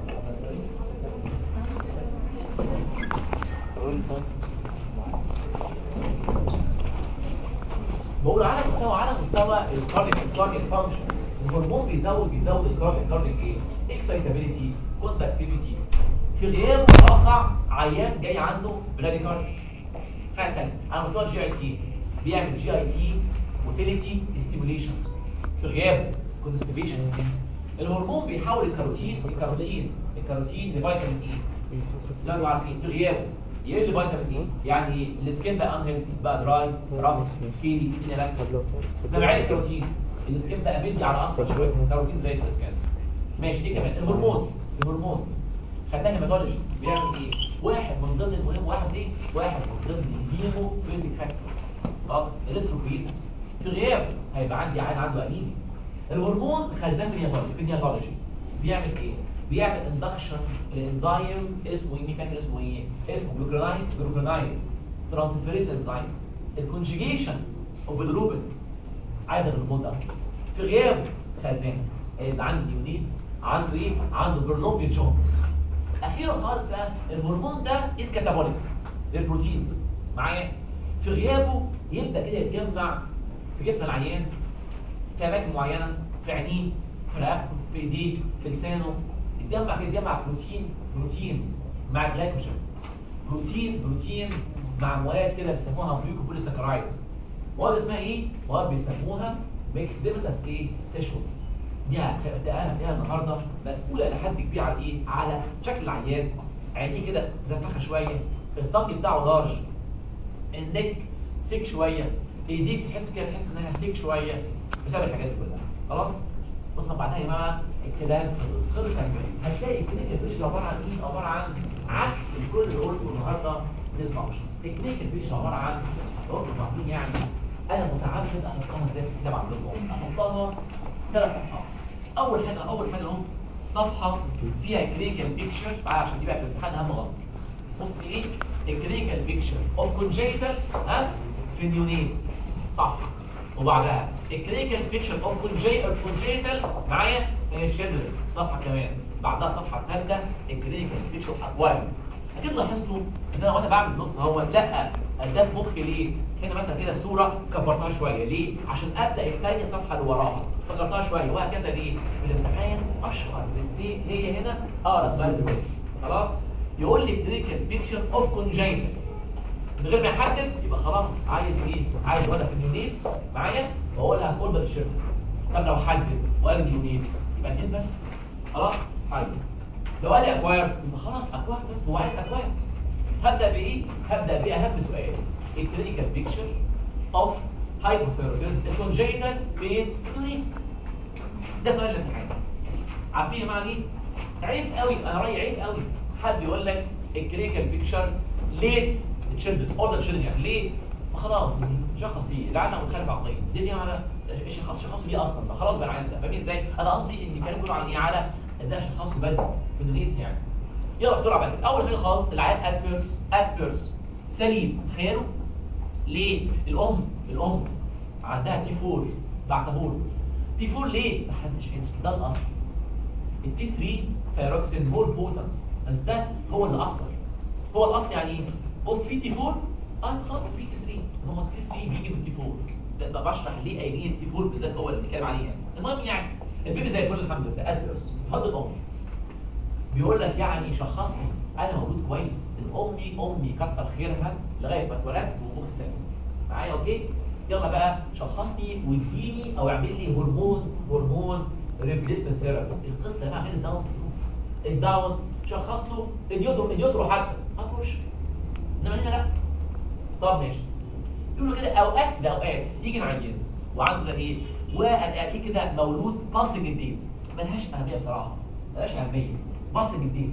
بقول على مستوى على مستوى الكاردياك الكاردياك فانكشن الهرمون بيزود بيزود الكاردياك الكاردياك ايه اكسايتابيليتي كونتاكتيفيتي في غياب متوقع عيان جاي عنده براديكارد حاجه ثانيه على مستوى الجي اي تي بيعمل جي اي تي موتيليتي ستيموليشن في غيابه كونستيبيشن الهرمون بيحول الكاروتين الكاروتين الكاروتين لفيتامين اي زي ما انتم عارفين في غيابه يقل فيتامين اي يعني ايه السكين بقى انهيلثي بقى دراي رف سكيلي انلاستيك نوعيه الكاروتين السكين بقى مدي على اصفر شويه كاروتين زي السكين ماشي ايه كمان الهرمون الهرمون خدناها هيماتولوجي بيعمل ايه واحد من ضمن المهم واحد ايه واحد من ضمن الهيمو فيليك فاكتور خلاص الريستروكريسس في غياب هيبقى عندي عين عنده انيميا الهرمون خدناه في النياتولوجي في النياتولوجي بيعمل ايه بيعمل اندكشن الانزيم اسمه ايه مين فاكر اسمه ايه اسمه جلوكرونايد جلوكرونايد ترانسفيريز انزيم الكونجيجيشن اوف الروبين عايز الهرمون ده في غيابه خدناه هيبقى عندي يونيت عنده ايه عنده برلوبيا جونز اخيرا خالص بقى الهرمون ده از كاتابوليك للبروتينز معايا في غيابه يبدا كده يتجمع في جسم العيان في اماكن معينه في عينيه في رقبته في ايديه في لسانه يتجمع كده يتجمع بروتين بروتين مع جلايكوجين بروتين بروتين مع مواد كده بيسموها ميوكوبوليساكرايدز مواد اسمها ايه؟ مواد بيسموها ميكس ديمتاس ايه؟ تشو دي هتلاقيها فيها النهارده مسؤوله الى حد كبير على ايه؟ على شكل العيان عينيه كده منفخه شويه الطنج بتاعه لارج النك ثيك شويه ايديك تحس كده تحس انها ثيك شويه بسبب الحاجات دي كلها خلاص بص بعدها يا جماعه الكلام خلص هتلاقي الكلينيكال فيش عباره عن ايه؟ عباره عن عكس الكل اللي قلته النهارده للفانكشن الكلينيكال فيش عباره عن قلت فاهمين يعني انا متعمد احطها ازاي في الكتاب عندكم احطها ثلاث صفحات اول حاجه اول حاجه اهو صفحه فيها كلينيكال بيكتشر عشان دي بقى في الامتحان اهم غلط بص ايه الكلينيكال بيكتشر اوف كونجيتال ها في النيونيت صح وبعدها الكلينيكال بيكتشر اوف كونجيتال معايا شيلدر صفحه كمان بعدها الصفحه الثالثه الكلينيكال بيكتشر اكوال اكيد لاحظتوا ان انا وانا بعمل النص هو لا اداه مخي ليه هنا مثلا كده صوره كبرتها شويه ليه عشان ابدا الثانيه الصفحه اللي وراها صغرتها شويه وهكذا ليه في الامتحان اشهر ليه هي هنا اقرا السؤال ده خلاص يقول لي كلينيكال بيكتشر اوف كونجيتال من غير ما يحدد يبقى خلاص عايز ايه عايز ولا في اليونيتس معايا واقولها كل بالشركه طب لو حدد وقال اليونيتس يبقى اتنين بس خلاص طيب لو قال لي اكوار يبقى خلاص اكوار بس هو عايز اكوار هبدا بايه هبدا باهم سؤال الكلينيكال بيكتشر اوف هايبوثيروديزم الكونجيتال في اليونيتس ده سؤال الامتحان عارفين يا جماعه ليه عيب قوي انا رايي عيب قوي حد يقول لك الكلينيكال بيكتشر ليه اتشدت اوردر تشدد يعني ليه خلاص شخصي العالم متخلف عقليا دي دي على الشخص شخص ليه اصلا فخلاص بقى العالم ده فاهمين ازاي انا قصدي ان كانوا بيقولوا عن ايه على ده شخص بدري في النيس يعني يلا بسرعه بقى اول حاجه خالص العيان ادفيرس ادفيرس سليم تخيلوا ليه الام الام عندها تي 4 بعتهور تي 4 ليه محدش ينسى ده الاصل التي 3 ثايروكسين مور بوتنس بس ده هو اللي اخطر هو الاصل يعني ايه بص في تي 4 اه خلاص في تي 3 هو التي 3 بيجي من تي 4 ب- بشرح ليه قايلين التي 4 بالذات هو اللي بنتكلم عليه يعني المهم يعني البيبي زي الفل الحمد لله ادفيرس حد الام بيقول لك يعني شخصني انا مولود كويس امي امي كتر خيرها لغايه ما اتولدت ومخي سليم معايا اوكي يلا بقى شخصني واديني او اعمل لي هرمون هرمون ريبليسمنت ثيرابي القصه بقى غير الداون سيندروم الداون شخص له اليوترو اليوترو حتى اخش انما هنا لا طب ماشي يقولوا كده اوقات باوقات يجي العيان وعنده ده ايه والاقيه كده مولود باسنج الديت ملهاش اهميه بصراحه ملهاش اهميه باسنج الديت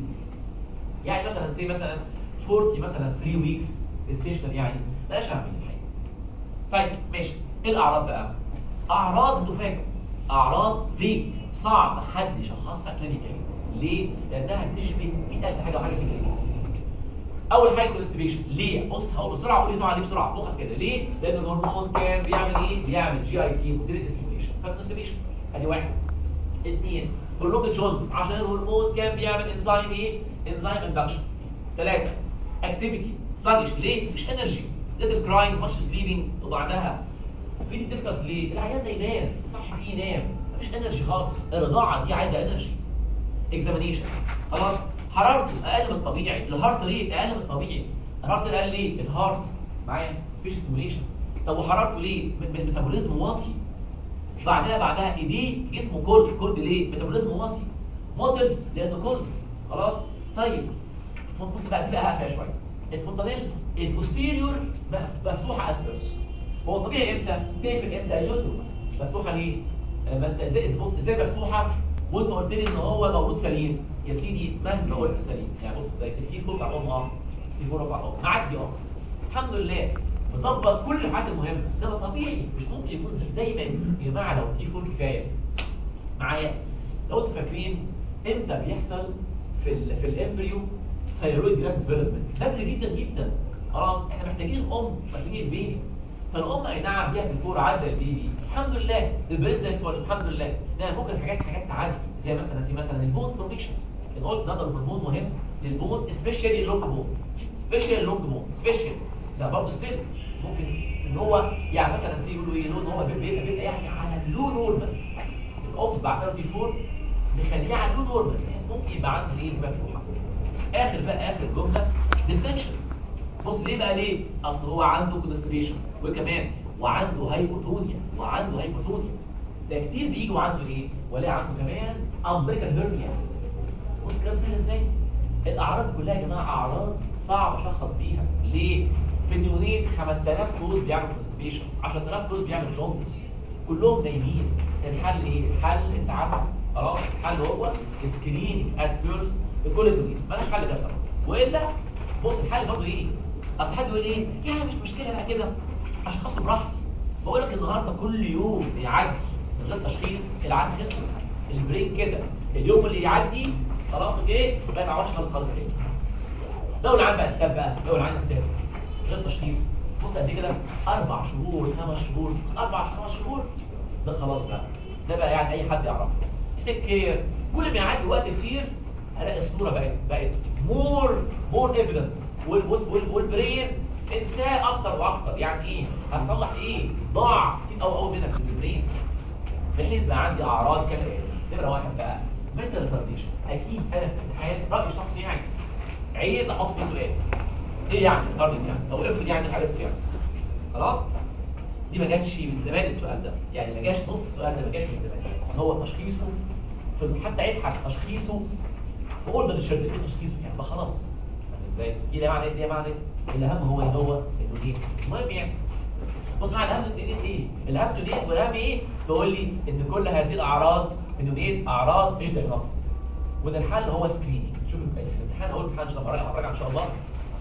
يعني مثلا زي مثلا 40 مثلا 3 ويكس ستيشن يعني ملهاش اهميه الحقيقه طيب ماشي ايه الاعراض بقى اعراض تفاجئ اعراض دي صعب حد يشخصها كلينيكالي ليه لانها بتشبه 100000 حاجه وحاجه في الجنس اول حاجه كونستيبيشن ليه بص هقول بسرعه قول لي نوع عليه بسرعه مخك كده ليه لان الهرمون كان بيعمل ايه بيعمل جي اي تي موتيليتي ستيميوليشن فكونستيبيشن ادي واحد اثنين بلوك جونز عشان الهرمون كان بيعمل انزيم ايه انزيم اندكشن ثلاثه اكتيفيتي سلاجش ليه مش انرجي ليتل كراينج ماتش سليبنج وبعدها في ديسكس ليه العيان ده ينام صح فيه ينام مفيش انرجي خالص الرضاعه دي عايزه انرجي اكزامينيشن خلاص حرارته اقل من الطبيعي الهارت ريت اقل من الطبيعي الهارت ريت اقل ليه الهارت معايا مفيش ستيموليشن طب وحرارته ليه ميتابوليزم واطي بعدها بعدها ايديه جسمه كولد كولد ليه ميتابوليزم واطي موديل لانه كولد خلاص طيب بص بقى دي بقى هقفها شويه الفونتانيل البوستيريور مفتوحه ادفيرس هو طبيعي امتى تقفل امتى اليوتيوب مفتوحه ليه آه، ما انت ازاي بص ازاي مفتوحه وانت قلت لي ان هو مولود سليم يا سيدي مهما قلت سليم يعني بص زي في فوق على الام اه في فوق على الام معدي اه الحمد لله مظبط كل الحاجات المهمه انما طبيعي مش ممكن يكون زي- زي ما يا جماعه لو في فول كفايه معايا لو انتوا فاكرين امتى بيحصل في ال في الامبريو ثايرويد جلاند ديفلوبمنت بدري جدا جدا خلاص احنا محتاجين ام محتاجين البيبي فالام اي نعم فيها في الكور عدى البيبي الحمد لله البرين زي الفل الحمد لله لا ممكن حاجات حاجات تعدي زي مثلا زي مثلا البون فورميشن قلت نقدر الهرمون مهم للبون سبيشالي اللونج بون سبيشال لونج بون سبيشال ده برضه ستيل ممكن ان هو يعني مثلا زي يقولوا ايه لون هو بيبقى بيبقى يعني على اللو نورمال الام بعد تي فور مخليه على اللو نورمال بحيث ممكن يبقى عنده ايه مفتوحه اخر بقى اخر جمله ديستنشن بص ليه بقى ليه اصل هو عنده كونستريشن وكمان وعنده هايبوتونيا وعنده هايبوتونيا ده كتير بيجي وعنده ايه ولا عنده كمان امبريكال هيرنيا بص كده سهل ازاي الاعراض كلها يا جماعه اعراض صعب اشخص بيها ليه في النيونيت 5000 كروز بيعمل كونستريشن 10000 كروز بيعمل جوندس كلهم نايمين الحل ايه الحل انت عارف خلاص الحل هو سكريننج ات فيرست بكل دول مالهاش حل ده بصراحه والا بص الحل برضه ايه اصل حد يقول ايه يعني مش مشكله بقى كده اشخاص براحتي بقول لك النهارده كل يوم بيعدي من غير تشخيص العقل خسر البرين كده اليوم اللي يعدي خلاص اوكي ما يتعوضش خالص خالص كده لو العيان بقى ساب بقى لو العيان ساب غير تشخيص بص قد ايه كده اربع شهور خمس شهور بص اربع خمس شهور ده خلاص بقى ده بقى يعني اي حد يعرفه تيك كير كل ما يعدي وقت كتير هلاقي الصوره بقت بقت مور مور ايفيدنس والبرين انساه اكتر واكتر يعني ايه هتصلح ايه ضاع كتير قوي قوي منك في البرين بحيث بقى عندي اعراض كالاتي نمره واحد بقى mental retardation اكيد انا في الامتحان راي شخصي يعني عيب احط فيه سؤال ايه يعني retarded يعني او افرض يعني عرفت يعني خلاص دي ما جاتش من زمان السؤال ده يعني ما جاش نص السؤال ده ما جاش من زمان هو تشخيصه في حتى يبحث تشخيصه وقول ده الشرط ايه تشخيصه يعني ما خلاص ازاي دي معنى ايه دي معنى ايه الاهم هو ان هو انه ايه المهم يعني بص معايا الاهم ايه ايه الاهم ايه والاهم ايه تقول لي ان كل هذه الاعراض انه ايه اعراض مش دايجنوستيك وده الحل هو سكريننج شوف الامتحان اقول الامتحان ان شاء الله راجع راجع ان شاء الله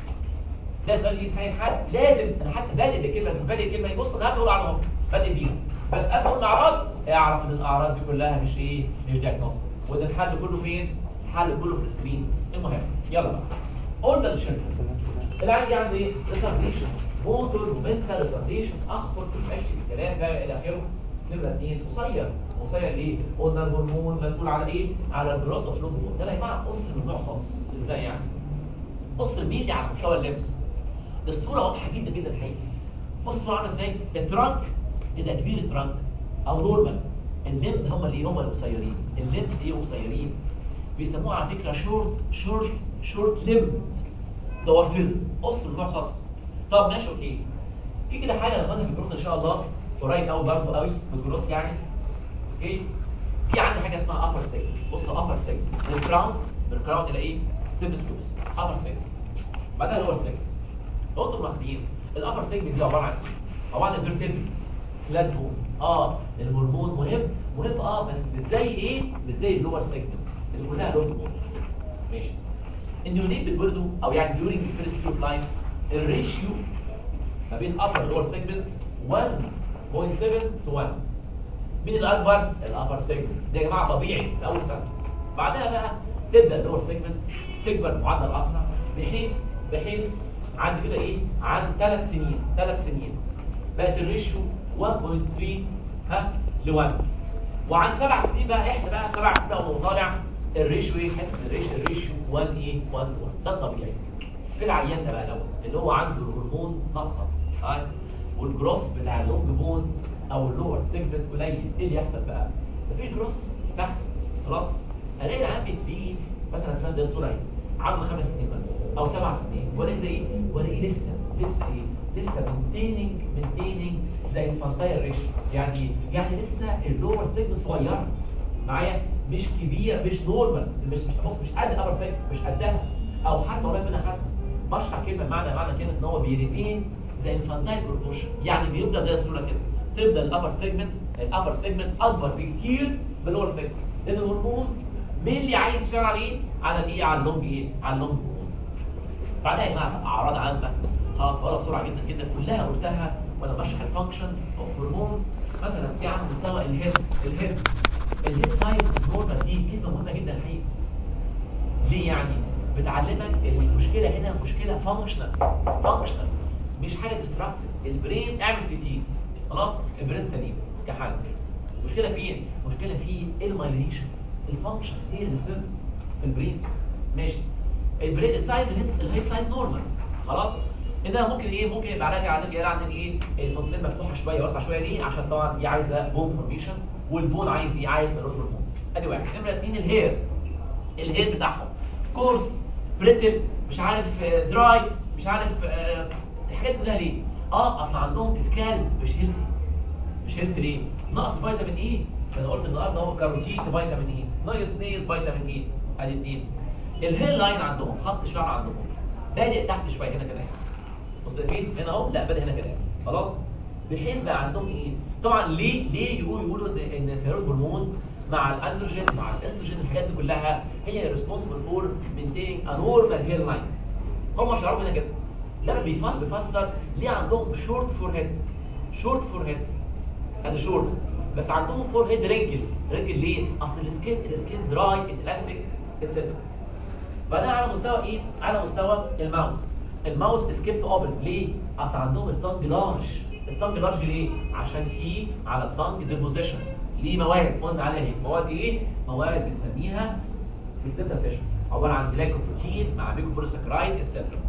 ده سؤال يجي في حد لازم انا حتى بادئ بكلمه بادئ كلمه يبص انا قبل اقول عنهم بادئ بيها بس قبل اقول الاعراض اعرف ان الاعراض دي كلها مش ايه مش دايجنوستيك وده الحل كله فين الحل كله في السكرين المهم يلا بقى قلنا للشركه العيان عنده ايه ريتارديشن موتور ومنتال ريتارديشن اخبر في المشي الكلام بقى الى اخره نمره اثنين قصير قصير ليه قلنا الهرمون مسؤول على ايه على الجروس اوف لوب ده يا جماعه قص من نوع خاص ازاي يعني قص الميدي على مستوى اللبس الصوره واضحه جدا جدا الحقيقه بص الصوره عامله ازاي الترانك اذا كبير الترانك او نورمال الليمب هم اللي هم القصيرين الليمبس ايه قصيرين بيسموها على فكره شورت شورت شورت ليمب دوافيزم قص من نوع خاص طب ماشي اوكي في كده حاجه هناخدها في الجروس ان شاء الله قريب قوي برضه قوي في الجروس يعني اوكي في عندي حاجه اسمها upper segment بص upper segment من الكراون من الكراون الى ايه سيمبس كيوبس upper segment بعدها lower segment لو انتم ملاحظين الابر سيجمنت دي عباره عن ايه؟ عباره عن فيرتيبري فلات بون اه الهرمون مهم مهم اه بس مش زي ايه مش زي اللور سيجمنت اللي كلها لون بون ماشي النيونيت بتولدوا او يعني during the first few of life الريشيو ما بين upper lower segment 1.7 to 1 مين الاكبر الابر سيجمنت ده يا جماعه طبيعي في اول سنه بعدها بقى تبدا اللور سيجمنت تكبر بمعدل اسرع بحيث بحيث عند كده ايه عن ثلاث سنين ثلاث سنين بقت الريشيو 1.3 ها ل 1 وعن سبع سنين بقى احنا بقى سبع سنين بقى وطالع الريشيو ايه حاسس الريشيو الريشيو 1 ايه 1 1 ده الطبيعي في العيان ده بقى دوت اللي هو عنده الهرمون ناقصه ها والجروس بتاع اللونج بون او اللور سيجمنت قليل ايه اللي يحصل بقى مفيش جروس تحت خلاص الاقي العيان بيديه مثلا اسمها زي الصوره اهي عنده خمس سنين مثلا او سبع سنين والاقي ده ايه والاقي لسه لسه ايه لسه مينتيننج مينتيننج زي الفانتاير ريش يعني ايه؟ يعني لسه اللور سيجمنت صغيره معايا مش كبير مش نورمال مش مش بص مش قد الابر سيجمنت مش قدها او حتى قريب منها حتى بشرح كلمه معنى معنى كلمه ان هو بيريتين زي الفانتايل بروبورشن يعني بيبدا زي الصوره كده تبدا الابر سيجمنت الابر سيجمنت اكبر بكتير من اللور سيجمنت لان الهرمون مين اللي عايز يشتغل على ايه على الايه على اللونج ايه على اللونج بون بعدها يا جماعه اعراض عامه خلاص بقولها بسرعه جدا جدا كلها قلتها وانا بشرح الفانكشن اوف هرمون مثلا في على مستوى الهيد الهيد الهيد سايز نورمال دي كلمه مهمه جدا الحقيقه ليه يعني بتعلمك المشكله هنا مشكله فانكشنال فانكشنال مش حاجه ديستراكتيف البرين اعمل سي تي خلاص البرين سليم كحل المشكله فين المشكله في المايليشن الفانكشن هي الديستربنس في البرين ماشي البرين السايز الهيد الهيد سايز نورمال خلاص هنا ممكن ايه ممكن يبقى عندك عندك ايه عندك ايه الفضلين مفتوحه شويه واسعه شويه ليه عشان طبعا دي عايزه بون فورميشن والبون عايز ايه عايز تروح هرمون ادي واحد نمره اثنين الهير الهير بتاعهم كورس بريتل مش عارف آه، دراي مش عارف آه، الحاجات كلها ليه اه اصل عندهم اسكال مش هيلثي مش هيلثي ليه نقص فيتامين ايه انا قلت النهارده هو كاروتين فيتامين ايه ناقص ناقص فيتامين ايه ادي اثنين الهير لاين عندهم خط شعر عندهم بادئ تحت شويه هنا كده بص فين هنا اهو لا بادئ هنا كده خلاص بحيث بقى عندهم ايه طبعا ليه ليه يقولوا يقولوا ان ان الثيرويد هرمون مع الاندروجين مع الاستروجين الحاجات دي كلها هي ريسبونسبل فور مينتيننج ا نورمال هير لاين هم شعروا هنا كده لا بيفسر بيفسر ليه عندهم شورت فور هيد شورت فور هيد هذا شورت بس عندهم فور هيد رينكل رينكل ليه اصل السكين السكين دراي الاستيك اتسترا بعدها على مستوى ايه على مستوى الماوس الماوس سكيبت اوبن ليه اصل عندهم التانج لارج التانج لارج ليه عشان فيه على التانج ديبوزيشن ليه مواد قلنا عليها ايه مواد ايه مواد بنسميها بتبدا سيشن عباره عن جلايكوبروتين مع ميكروبوليساكرايد اتسترا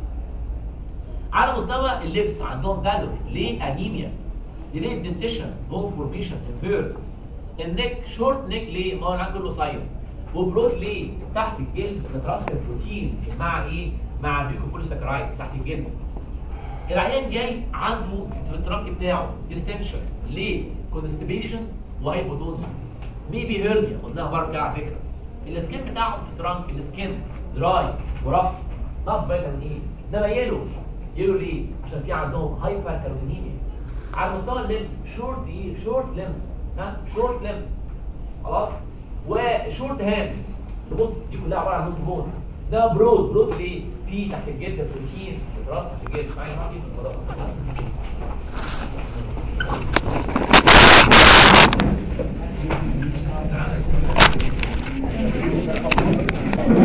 على مستوى اللبس عندهم فالور ليه انيميا ليه دنتيشن بون فورميشن انفيرت النك شورت نيك ليه ما هو عنده قصير وبروت ليه تحت الجلد مترسب بروتين مع ايه مع ميكروبوليساكرايد تحت الجلد العيان جاي عنده في الترانك بتاعه ديستنشن ليه كونستيبيشن وهايبوتونيا ميبي هيرنيا قلناها بره كده على فكره السكين بتاعهم في الترانك السكين دراي ورف طب فيتامين ايه ده يلو يلو ليه عشان في عندهم هايبر كاربونيميا على مستوى اللمس شورت ايه شورت لمس ها شورت لمس خلاص وشورت هاند بص دي كلها عباره عن نوت بون ده برود برود ليه في تحت الجلد بروتين في راس تحت الجلد معايا معايا في الفضاء